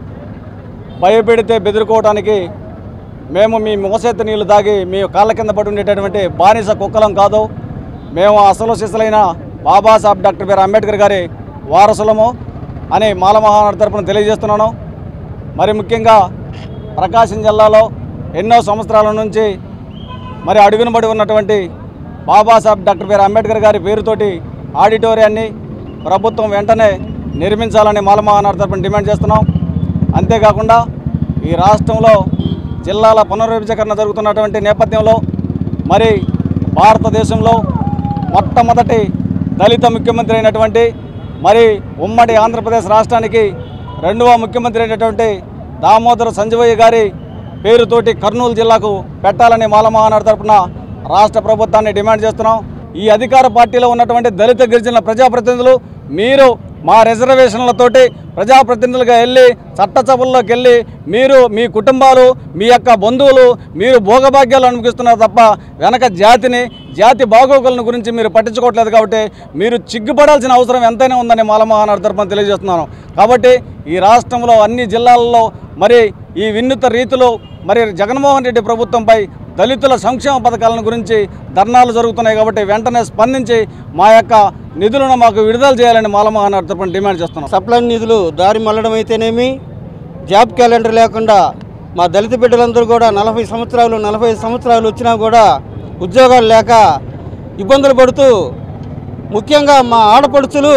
భయపెడితే బెదిరుకోవడానికి మేము మీ మోసెత్తి నీళ్లు తాగి మీ కాళ్ళ కింద పడి ఉండేటటువంటి బానిస కుక్కలం కాదు మేము అసలు సిసలైన బాబాసాహెబ్ డాక్టర్ బిఆర్ అంబేద్కర్ గారి వారసులము అని మాల మహానాడు తరపున తెలియజేస్తున్నాను మరి ముఖ్యంగా ప్రకాశం జిల్లాలో ఎన్నో సంవత్సరాల నుంచి మరి అడుగున పడి ఉన్నటువంటి బాబాసాహెబ్ డాక్టర్ బిఆర్ అంబేద్కర్ గారి పేరుతోటి ఆడిటోరియాన్ని ప్రభుత్వం వెంటనే నిర్మించాలని మాల మహానాడు తరపున డిమాండ్ చేస్తున్నాం అంతేకాకుండా ఈ రాష్ట్రంలో జిల్లాల పునర్విభజీకరణ జరుగుతున్నటువంటి నేపథ్యంలో మరి భారతదేశంలో మొట్టమొదటి దళిత ముఖ్యమంత్రి అయినటువంటి మరి ఉమ్మడి ఆంధ్రప్రదేశ్ రాష్ట్రానికి రెండవ ముఖ్యమంత్రి అయినటువంటి దామోదర సంజీవయ్య గారి పేరుతోటి కర్నూలు జిల్లాకు పెట్టాలని మాల మహానాడు తరపున రాష్ట్ర ప్రభుత్వాన్ని డిమాండ్ చేస్తున్నాం ఈ అధికార పార్టీలో ఉన్నటువంటి దళిత గిరిజనుల ప్రజాప్రతినిధులు మీరు మా రిజర్వేషన్లతోటి ప్రజాప్రతినిధులుగా వెళ్ళి చట్టసభల్లోకి వెళ్ళి మీరు మీ కుటుంబాలు మీ యొక్క బంధువులు మీరు భోగభాగ్యాలు అనుభవిస్తున్నారు తప్ప వెనక జాతిని జాతి బాగోగులను గురించి మీరు పట్టించుకోవట్లేదు కాబట్టి మీరు చిగ్గుపడాల్సిన అవసరం ఎంతైనా ఉందని మాలమహానాడు తరపున తెలియజేస్తున్నాను కాబట్టి ఈ రాష్ట్రంలో అన్ని జిల్లాల్లో మరి ఈ వినూత్న రీతిలో మరి జగన్మోహన్ రెడ్డి ప్రభుత్వంపై దళితుల సంక్షేమ పథకాలను గురించి ధర్నాలు జరుగుతున్నాయి కాబట్టి వెంటనే స్పందించి మా యొక్క నిధులను మాకు విడుదల చేయాలని మాలమహానాడు తరపున డిమాండ్ చేస్తున్నాం సప్లై నిధులు దారి మళ్ళడం అయితేనేమి జాబ్ క్యాలెండర్ లేకుండా మా దళిత బిడ్డలందరూ కూడా నలభై సంవత్సరాలు నలభై సంవత్సరాలు వచ్చినా కూడా ఉద్యోగాలు లేక ఇబ్బందులు పడుతూ ముఖ్యంగా మా ఆడపడుచులు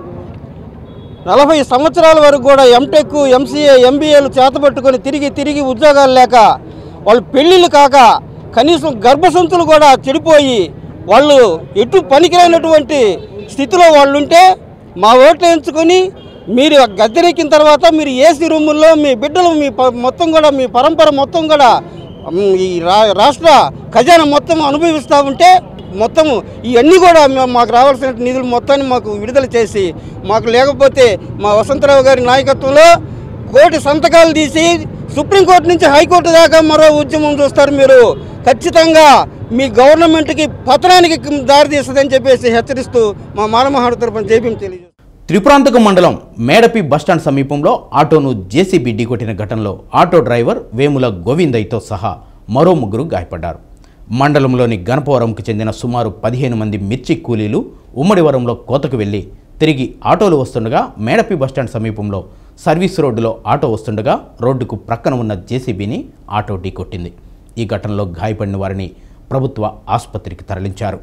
నలభై సంవత్సరాల వరకు కూడా ఎంటెక్ ఎంసీఏ ఎంబీఏలు చేతబట్టుకొని తిరిగి తిరిగి ఉద్యోగాలు లేక వాళ్ళు పెళ్ళిళ్ళు కాక కనీసం గర్భసంతులు కూడా చెడిపోయి వాళ్ళు ఎటు పనికిరైనటువంటి స్థితిలో వాళ్ళు ఉంటే మా ఓట్లు ఎంచుకొని మీరు గద్దెనెక్కిన తర్వాత మీరు ఏసీ రూముల్లో మీ బిడ్డలు మీ ప- మొత్తం కూడా మీ పరంపర మొత్తం కూడా మ్, ఈ రా రాష్ట్ర ఖజానా మొత్తం అనుభవిస్తూ ఉంటే మొత్తం ఇవన్నీ కూడా మేము- మాకు రావాల్సిన నిధులు మొత్తాన్ని మాకు విడుదల చేసి మాకు లేకపోతే మా వసంతరావు గారి నాయకత్వంలో కోటి సంతకాలు తీసి సుప్రీంకోర్టు నుంచి హైకోర్టు దాకా మరో ఉద్యమం చూస్తారు మీరు ఖచ్చితంగా మీ గవర్నమెంట్కి పతనానికి దారి తీస్తుందని చెప్పేసి హెచ్చరిస్తూ మా మానమహాడు తరపున జైభీం తెలియజేస్తారు త్రిపురాంతకం మండలం మేడపి బస్టాండ్ సమీపంలో ఆటోను జేసీబీ ఢీకొట్టిన ఘటనలో ఆటో డ్రైవర్ వేముల గోవిందయ్యతో సహా మరో ముగ్గురు గాయపడ్డారు మండలంలోని గణపవరంకు చెందిన సుమారు పదిహేను మంది మిర్చి కూలీలు ఉమ్మడివరంలో కోతకు వెళ్లి తిరిగి ఆటోలు వస్తుండగా మేడపి బస్టాండ్ సమీపంలో సర్వీస్ రోడ్డులో ఆటో వస్తుండగా రోడ్డుకు ప్రక్కన ఉన్న జేసీబీని ఆటో ఢీకొట్టింది ఈ ఘటనలో గాయపడిన వారిని ప్రభుత్వ ఆసుపత్రికి తరలించారు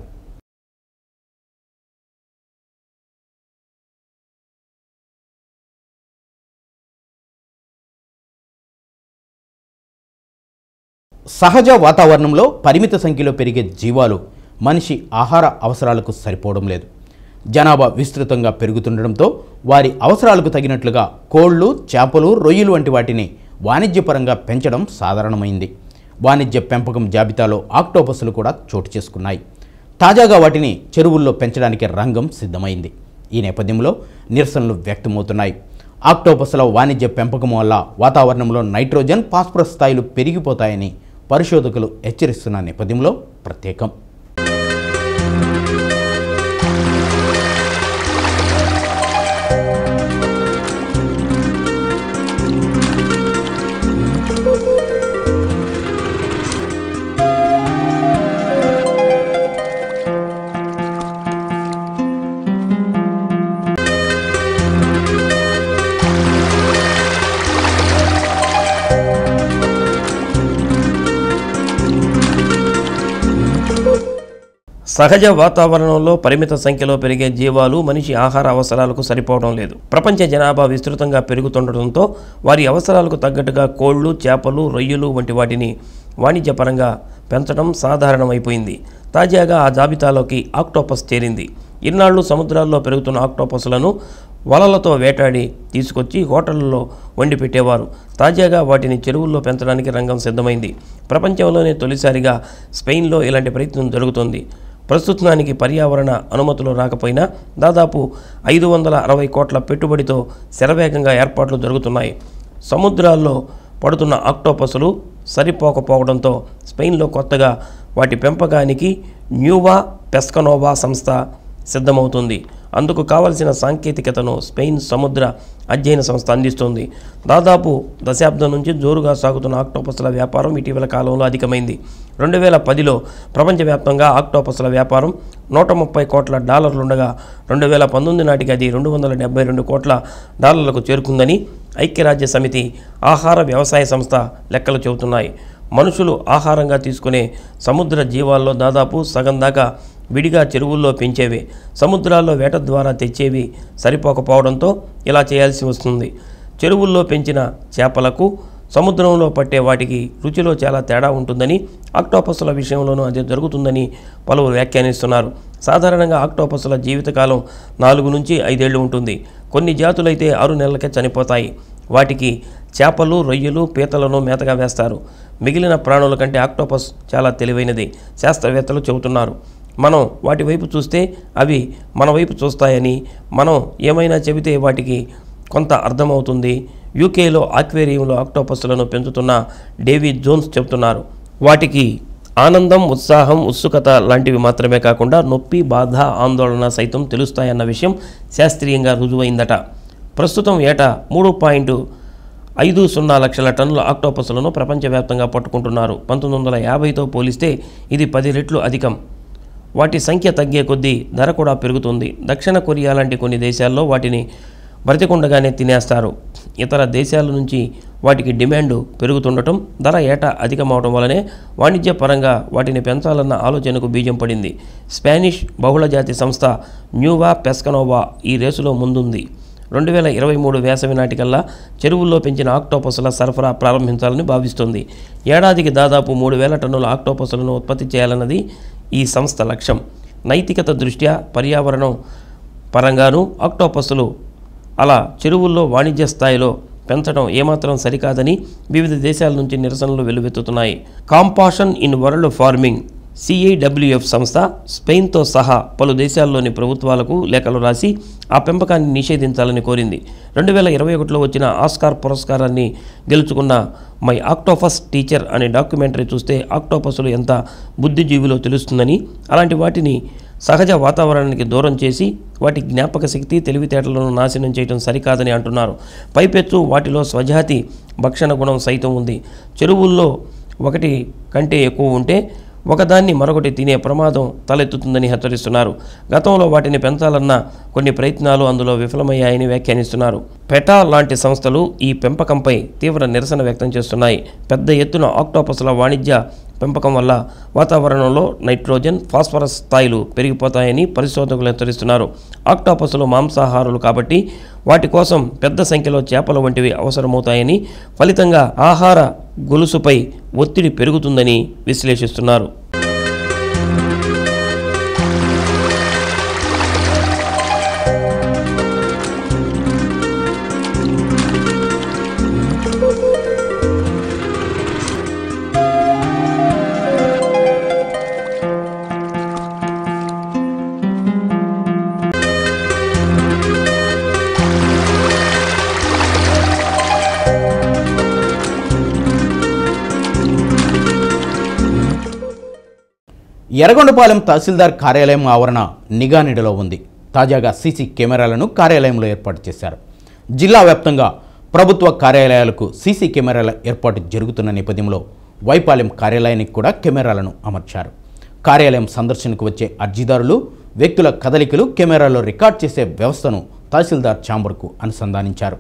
సహజ వాతావరణంలో పరిమిత సంఖ్యలో పెరిగే జీవాలు మనిషి ఆహార అవసరాలకు సరిపోవడం లేదు జనాభా విస్తృతంగా పెరుగుతుండడంతో వారి అవసరాలకు తగినట్లుగా కోళ్లు చేపలు రొయ్యలు వంటి వాటిని వాణిజ్యపరంగా పెంచడం సాధారణమైంది వాణిజ్య పెంపకం జాబితాలో ఆక్టోపస్లు కూడా చోటు చేసుకున్నాయి తాజాగా వాటిని చెరువుల్లో పెంచడానికి రంగం సిద్ధమైంది ఈ నేపథ్యంలో నిరసనలు వ్యక్తమవుతున్నాయి ఆక్టోపస్ల వాణిజ్య పెంపకం వల్ల వాతావరణంలో నైట్రోజన్ ఫాస్ఫరస్ స్థాయిలు పెరిగిపోతాయని పరిశోధకులు హెచ్చరిస్తున్న నేపథ్యంలో ప్రత్యేకం సహజ వాతావరణంలో పరిమిత సంఖ్యలో పెరిగే జీవాలు మనిషి ఆహార అవసరాలకు సరిపోవడం లేదు ప్రపంచ జనాభా విస్తృతంగా పెరుగుతుండటంతో వారి అవసరాలకు తగ్గట్టుగా కోళ్లు చేపలు రొయ్యలు వంటి వాటిని వాణిజ్యపరంగా పెంచడం సాధారణమైపోయింది తాజాగా ఆ జాబితాలోకి ఆక్టోపస్ చేరింది ఇన్నాళ్లు సముద్రాల్లో పెరుగుతున్న ఆక్టోపస్లను వలలతో వేటాడి తీసుకొచ్చి హోటళ్లలో వండి పెట్టేవారు తాజాగా వాటిని చెరువుల్లో పెంచడానికి రంగం సిద్ధమైంది ప్రపంచంలోనే తొలిసారిగా స్పెయిన్లో ఇలాంటి ప్రయత్నం జరుగుతోంది ప్రస్తుతానికి పర్యావరణ అనుమతులు రాకపోయినా దాదాపు ఐదు వందల అరవై కోట్ల పెట్టుబడితో శరవేగంగా ఏర్పాట్లు జరుగుతున్నాయి సముద్రాల్లో పడుతున్న ఆక్టోపస్లు సరిపోకపోవడంతో స్పెయిన్లో కొత్తగా వాటి పెంపకానికి న్యూవా పెస్కనోవా సంస్థ సిద్ధమవుతుంది అందుకు కావలసిన సాంకేతికతను స్పెయిన్ సముద్ర అధ్యయన సంస్థ అందిస్తోంది దాదాపు దశాబ్దం నుంచి జోరుగా సాగుతున్న ఆక్టోపస్ల వ్యాపారం ఇటీవల కాలంలో అధికమైంది రెండు వేల పదిలో ప్రపంచవ్యాప్తంగా ఆక్టోపస్ల వ్యాపారం నూట ముప్పై కోట్ల డాలర్లుండగా రెండు వేల పంతొమ్మిది నాటికి అది రెండు వందల డెబ్బై రెండు కోట్ల డాలర్లకు చేరుకుందని ఐక్యరాజ్య సమితి ఆహార వ్యవసాయ సంస్థ లెక్కలు చెబుతున్నాయి మనుషులు ఆహారంగా తీసుకునే సముద్ర జీవాల్లో దాదాపు సగం దాకా విడిగా చెరువుల్లో పెంచేవి సముద్రాల్లో వేట ద్వారా తెచ్చేవి సరిపోకపోవడంతో ఇలా చేయాల్సి వస్తుంది చెరువుల్లో పెంచిన చేపలకు సముద్రంలో పట్టే వాటికి రుచిలో చాలా తేడా ఉంటుందని ఆక్టోపస్ల విషయంలోనూ అదే జరుగుతుందని పలువురు వ్యాఖ్యానిస్తున్నారు సాధారణంగా ఆక్టోపస్ల జీవితకాలం నాలుగు నుంచి ఐదేళ్లు ఉంటుంది కొన్ని జాతులైతే ఆరు నెలలకే చనిపోతాయి వాటికి చేపలు రొయ్యలు పీతలను మేతగా వేస్తారు మిగిలిన ప్రాణుల కంటే ఆక్టోపస్ చాలా తెలివైనది శాస్త్రవేత్తలు చెబుతున్నారు మనం వాటి వైపు చూస్తే అవి మన వైపు చూస్తాయని మనం ఏమైనా చెబితే వాటికి కొంత అర్థమవుతుంది యూకేలో ఆక్వేరియంలో ఆక్టోపస్లను పెంచుతున్న డేవిడ్ జోన్స్ చెబుతున్నారు వాటికి ఆనందం ఉత్సాహం ఉత్సుకత లాంటివి మాత్రమే కాకుండా నొప్పి బాధ ఆందోళన సైతం తెలుస్తాయన్న విషయం శాస్త్రీయంగా రుజువైందట ప్రస్తుతం ఏటా మూడు పాయింట్ ఐదు సున్నా లక్షల టన్నుల ఆక్టోపస్లను ప్రపంచవ్యాప్తంగా పట్టుకుంటున్నారు పంతొమ్మిది వందల యాభైతో పోలిస్తే ఇది పది రెట్లు అధికం వాటి సంఖ్య తగ్గే కొద్దీ ధర కూడా పెరుగుతుంది దక్షిణ కొరియా లాంటి కొన్ని దేశాల్లో వాటిని బ్రతికుండగానే తినేస్తారు ఇతర దేశాల నుంచి వాటికి డిమాండ్ పెరుగుతుండటం ధర ఏటా అధికమవడం వలనే వాణిజ్యపరంగా వాటిని పెంచాలన్న ఆలోచనకు బీజం పడింది స్పానిష్ బహుళజాతి సంస్థ న్యూవా పెస్కనోవా ఈ రేసులో ముందుంది రెండు వేల ఇరవై మూడు వేసవి నాటికల్లా చెరువుల్లో పెంచిన ఆక్టోపస్ల సరఫరా ప్రారంభించాలని భావిస్తోంది ఏడాదికి దాదాపు మూడు వేల టన్నుల ఆక్టోపస్లను ఉత్పత్తి చేయాలన్నది ఈ సంస్థ లక్ష్యం నైతికత దృష్ట్యా పర్యావరణం పరంగానూ ఆక్టోపస్లు అలా చెరువుల్లో వాణిజ్య స్థాయిలో పెంచడం ఏమాత్రం సరికాదని వివిధ దేశాల నుంచి నిరసనలు వెల్లువెత్తుతున్నాయి compassion in world farming CIWF సంస్థ స్పెయిన్తో సహా పలు దేశాల్లోని ప్రభుత్వాలకు లేఖలు రాసి ఆ పెంపకాన్ని నిషేధించాలని కోరింది రెండు వేల ఇరవై ఒకటిలో వచ్చిన ఆస్కార్ పురస్కారాన్ని గెలుచుకున్న మై ఆక్టోపస్ టీచర్ అనే డాక్యుమెంటరీ చూస్తే ఆక్టోపస్లు ఎంత బుద్ధిజీవిలో తెలుస్తుందని అలాంటి వాటిని సహజ వాతావరణానికి దూరం చేసి వాటి జ్ఞాపక శక్తి తెలివితేటలను నాశనం చేయడం సరికాదని అంటున్నారు పైపెచ్చు వాటిలో స్వజాతి భక్షణ గుణం సైతం ఉంది చెరువుల్లో ఒకటి కంటే ఎక్కువ ఉంటే ఒకదాన్ని మరొకటి తినే ప్రమాదం తలెత్తుతుందని హెచ్చరిస్తున్నారు గతంలో వాటిని పెంచాలన్న కొన్ని ప్రయత్నాలు అందులో విఫలమయ్యాయని వ్యాఖ్యానిస్తున్నారు పెటా లాంటి సంస్థలు ఈ పెంపకంపై తీవ్ర నిరసన వ్యక్తం చేస్తున్నాయి పెద్ద ఎత్తున ఆక్టోపస్ల వాణిజ్య పెంపకం వల్ల వాతావరణంలో నైట్రోజన్ ఫాస్ఫరస్ స్థాయిలు పెరిగిపోతాయని పరిశోధకులు హెచ్చరిస్తున్నారు ఆక్టోపస్లు మాంసాహారులు కాబట్టి వాటి కోసం పెద్ద సంఖ్యలో చేపలు వంటివి అవసరమవుతాయని ఫలితంగా ఆహార గొలుసుపై ఒత్తిడి పెరుగుతుందని విశ్లేషిస్తున్నారు ఎర్రగొండపాలెం తహసీల్దార్ కార్యాలయం ఆవరణ నిఘా నీడలో ఉంది తాజాగా సీసీ కెమెరాలను కార్యాలయంలో ఏర్పాటు చేశారు జిల్లా వ్యాప్తంగా ప్రభుత్వ కార్యాలయాలకు సీసీ కెమెరాల ఏర్పాటు జరుగుతున్న నేపథ్యంలో వైపాలెం కార్యాలయానికి కూడా కెమెరాలను అమర్చారు కార్యాలయం సందర్శనకు వచ్చే అర్జీదారులు వ్యక్తుల కదలికలు కెమెరాలో రికార్డ్ చేసే వ్యవస్థను తహసీల్దార్ ఛాంబర్కు అనుసంధానించారు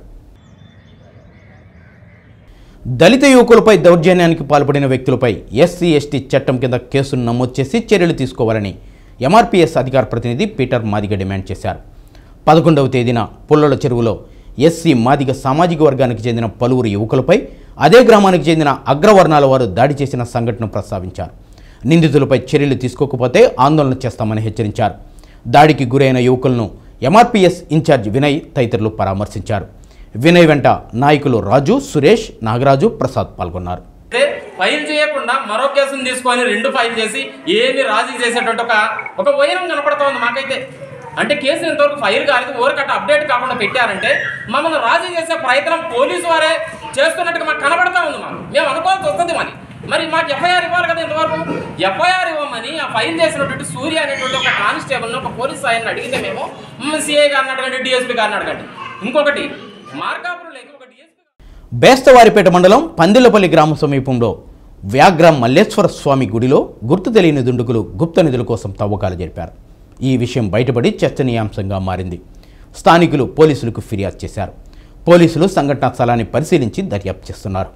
దళిత యువకులపై దౌర్జన్యానికి పాల్పడిన వ్యక్తులపై ఎస్సీ ఎస్టీ చట్టం కింద కేసును నమోదు చేసి చర్యలు తీసుకోవాలని ఎంఆర్పీఎస్ అధికార ప్రతినిధి పీటర్ మాదిగ డిమాండ్ చేశారు పదకొండవ తేదీన పుల్లల చెరువులో ఎస్సీ మాదిగ సామాజిక వర్గానికి చెందిన పలువురు యువకులపై అదే గ్రామానికి చెందిన అగ్రవర్ణాల వారు దాడి చేసిన సంఘటనను ప్రస్తావించారు నిందితులపై చర్యలు తీసుకోకపోతే ఆందోళన చేస్తామని హెచ్చరించారు దాడికి గురైన యువకులను ఎంఆర్పీఎస్ ఇన్ఛార్జ్ వినయ్ తదితరులు పరామర్శించారు వినయ్ వెంట నాయకులు రాజు సురేష్ నాగరాజు ప్రసాద్ పాల్గొన్నారు అయితే ఫైల్ చేయకుండా మరో కేసును తీసుకొని రెండు ఫైల్ చేసి ఏమి రాజీ చేసేటట్టు ఒక ఒక వైరం కనపడుతోంది మాకైతే అంటే కేసు ఇంతవరకు ఫైల్ కాలేదు ఓరకట్ట అప్డేట్ కాకుండా పెట్టారంటే మమ్మల్ని రాజీ చేసే ప్రయత్నం పోలీసు వారే చేస్తున్నట్టుగా మాకు కనబడతా ఉంది మాకు మేము అనుకోవాల్సి వస్తుంది మరి మరి మాకు ఎఫ్ఐఆర్ ఇవ్వాలి కదా ఇంతవరకు ఎఫ్ఐఆర్ ఇవ్వమని ఆ ఫైల్ చేసినటువంటి సూర్య అనేటువంటి ఒక కానిస్టేబుల్ని ఒక పోలీస్ ఆయన్ని అడిగితే మేము సిఐ గారిని అడగండి డిఎస్పీ గారిని అడగండి ఇంకొకటి మార్కాపురం లేక ఒక బేస్తవారిపేట మండలం పందిలపల్లి గ్రామ సమీపంలో వ్యాఘ్ర మల్లేశ్వర స్వామి గుడిలో గుర్తు తెలియని దుండుకులు గుప్త నిధుల కోసం తవ్వకాలు జరిపారు ఈ విషయం బయటపడి చర్చనీయాంశంగా మారింది స్థానికులు పోలీసులకు ఫిర్యాదు చేశారు పోలీసులు సంఘటనా స్థలాన్ని పరిశీలించి దర్యాప్తు చేస్తున్నారు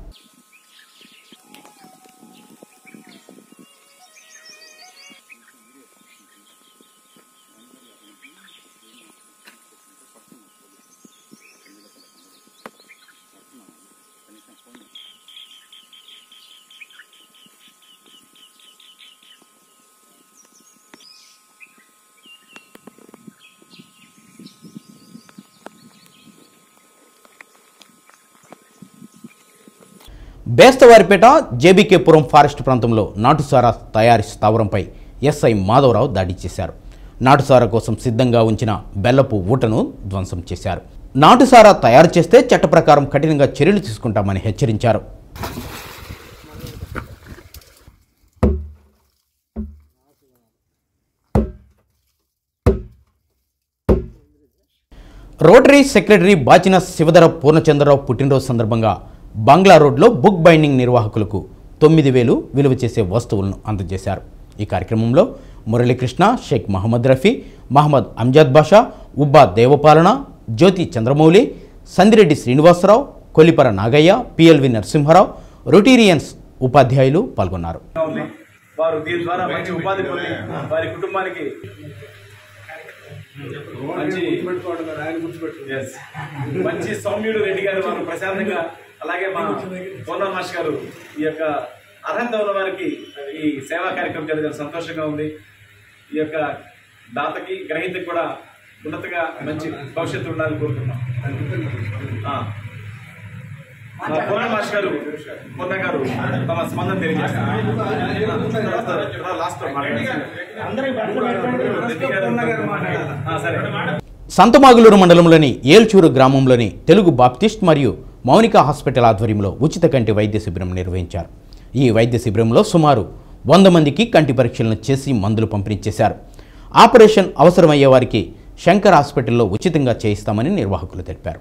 బేస్తవారిపేట జేబీకేపురం ఫారెస్ట్ ప్రాంతంలో నాటుసారా తయారీ స్థావరంపై ఎస్ఐ మాధవరావు దాడి చేశారు నాటుసారా కోసం సిద్ధంగా ఉంచిన బెల్లపు ఊటను ధ్వంసం చేశారు నాటుసారా తయారు చేస్తే చట్ట ప్రకారం కఠినంగా చర్యలు తీసుకుంటామని హెచ్చరించారు రోటరీ సెక్రటరీ బాచిన శివధర పూర్ణచంద్రరావు పుట్టినరోజు సందర్భంగా బంగ్లా రోడ్లో బుక్ బైండింగ్ నిర్వాహకులకు తొమ్మిది వేలు విలువ చేసే వస్తువులను అందజేశారు ఈ కార్యక్రమంలో మురళీకృష్ణ షేక్ మహమ్మద్ రఫీ మహమ్మద్ అంజాద్ బాషా ఉబ్బా దేవపాలన జ్యోతి చంద్రమౌళి సందిరెడ్డి శ్రీనివాసరావు కొల్లిపర నాగయ్య పిఎల్వి నరసింహారావు రొటీరియన్స్ ఉపాధ్యాయులు పాల్గొన్నారు వారు దీని ద్వారా మంచి ఉపాధి పొంది వారి కుటుంబానికి మంచి Yes. మంచి సౌమ్యుడు రెడ్డి గారు వారు ప్రశాంతంగా అలాగే మా పూర్ణ మాస్ గారు ఈ యొక్క అర్హత ఉన్న వారికి ఈ సేవా కార్యక్రమం చేయడం సంతోషంగా ఉంది ఈ యొక్క దాతకి గ్రహీతకి కూడా ఉన్నతగా మంచి భవిష్యత్తు ఉండాలని కోరుతున్నాం ఆ. మా పూర్ణ మాస్ గారు పూర్ణ గారు తమ స్పందన తెలియజేస్తారు లాస్ట్ సరే సంతమాగులూరు మండలంలోని ఏల్చూరు గ్రామంలోని తెలుగు బాప్టిస్ట్ మరియు మౌనిక హాస్పిటల్ ఆధ్వర్యంలో ఉచిత కంటి వైద్య శిబిరం నిర్వహించారు ఈ వైద్య శిబిరంలో సుమారు వంద మందికి కంటి పరీక్షలను చేసి మందులు పంపిణీ చేశారు ఆపరేషన్ అవసరమయ్యే వారికి శంకర్ హాస్పిటల్లో ఉచితంగా చేయిస్తామని నిర్వాహకులు తెలిపారు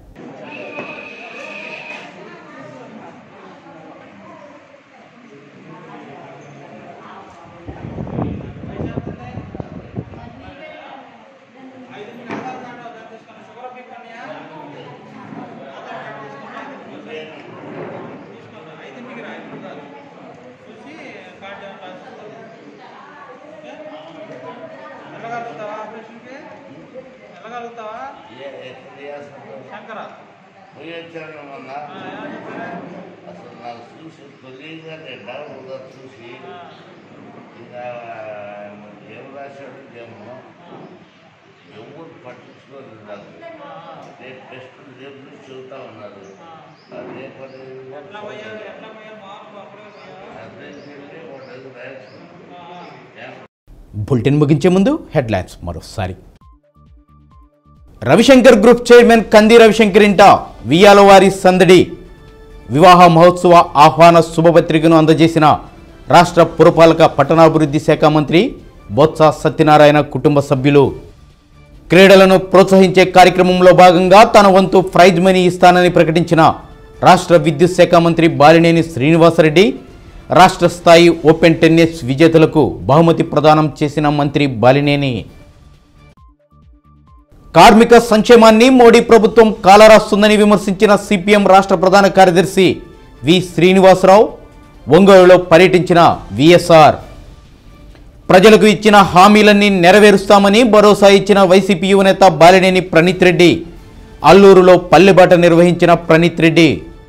అసలు నాకు చూసి తొలిగా నేను డౌన్గా చూసి ఇంకా ఏం రాశాడు ఏమో ఎవరు పట్టించుకోలేదు నాకు రేపు టెస్ట్ రేపు నుంచి చెబుతా ఉన్నారు రేపు అర్థం చేసి ఒకటి రాయాల్సింది బులెటిన్ ముగించే ముందు హెడ్లైన్స్ మరోసారి రవిశంకర్ గ్రూప్ చైర్మన్ కంది రవిశంకర్ ఇంట వియాల వారి సందడి వివాహ మహోత్సవ ఆహ్వాన శుభపత్రికను అందజేసిన రాష్ట్ర పురపాలక పట్టణాభివృద్ధి శాఖ మంత్రి బొత్స సత్యనారాయణ కుటుంబ సభ్యులు క్రీడలను ప్రోత్సహించే కార్యక్రమంలో భాగంగా తన వంతు ప్రైజ్ మనీ ఇస్తానని ప్రకటించిన రాష్ట్ర విద్యుత్ శాఖ మంత్రి బాలినేని శ్రీనివాసరెడ్డి రాష్ట్ర స్థాయి ఓపెన్ టెన్నిస్ విజేతలకు బహుమతి ప్రదానం చేసిన మంత్రి బాలినేని కార్మిక సంక్షేమాన్ని మోడీ ప్రభుత్వం కాలరాస్తుందని విమర్శించిన సిపిఎం రాష్ట్ర ప్రధాన కార్యదర్శి వి శ్రీనివాసరావు ఒంగోలులో పర్యటించిన విఎస్ఆర్ ప్రజలకు ఇచ్చిన హామీలన్నీ నెరవేరుస్తామని భరోసా ఇచ్చిన వైసీపీ యువనేత బాలినేని ప్రణీత్ రెడ్డి అల్లూరులో పల్లెబాట నిర్వహించిన ప్రణీత్ రెడ్డి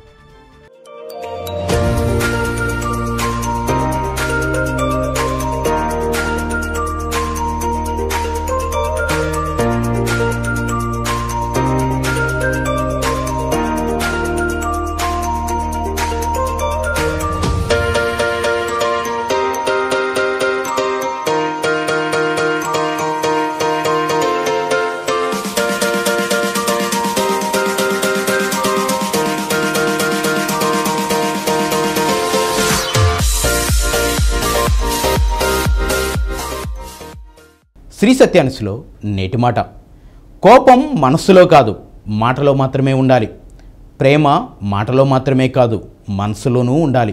శ్రీ సత్యానుసులో నేటి మాట కోపం మనస్సులో కాదు మాటలో మాత్రమే ఉండాలి ప్రేమ మాటలో మాత్రమే కాదు మనసులోనూ ఉండాలి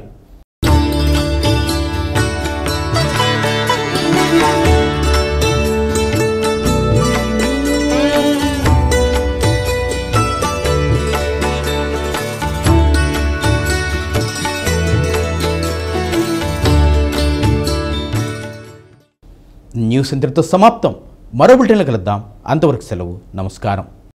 న్యూస్ ఇంతటితో సమాప్తం మరో బులెటిన్లో కలుద్దాం అంతవరకు సెలవు నమస్కారం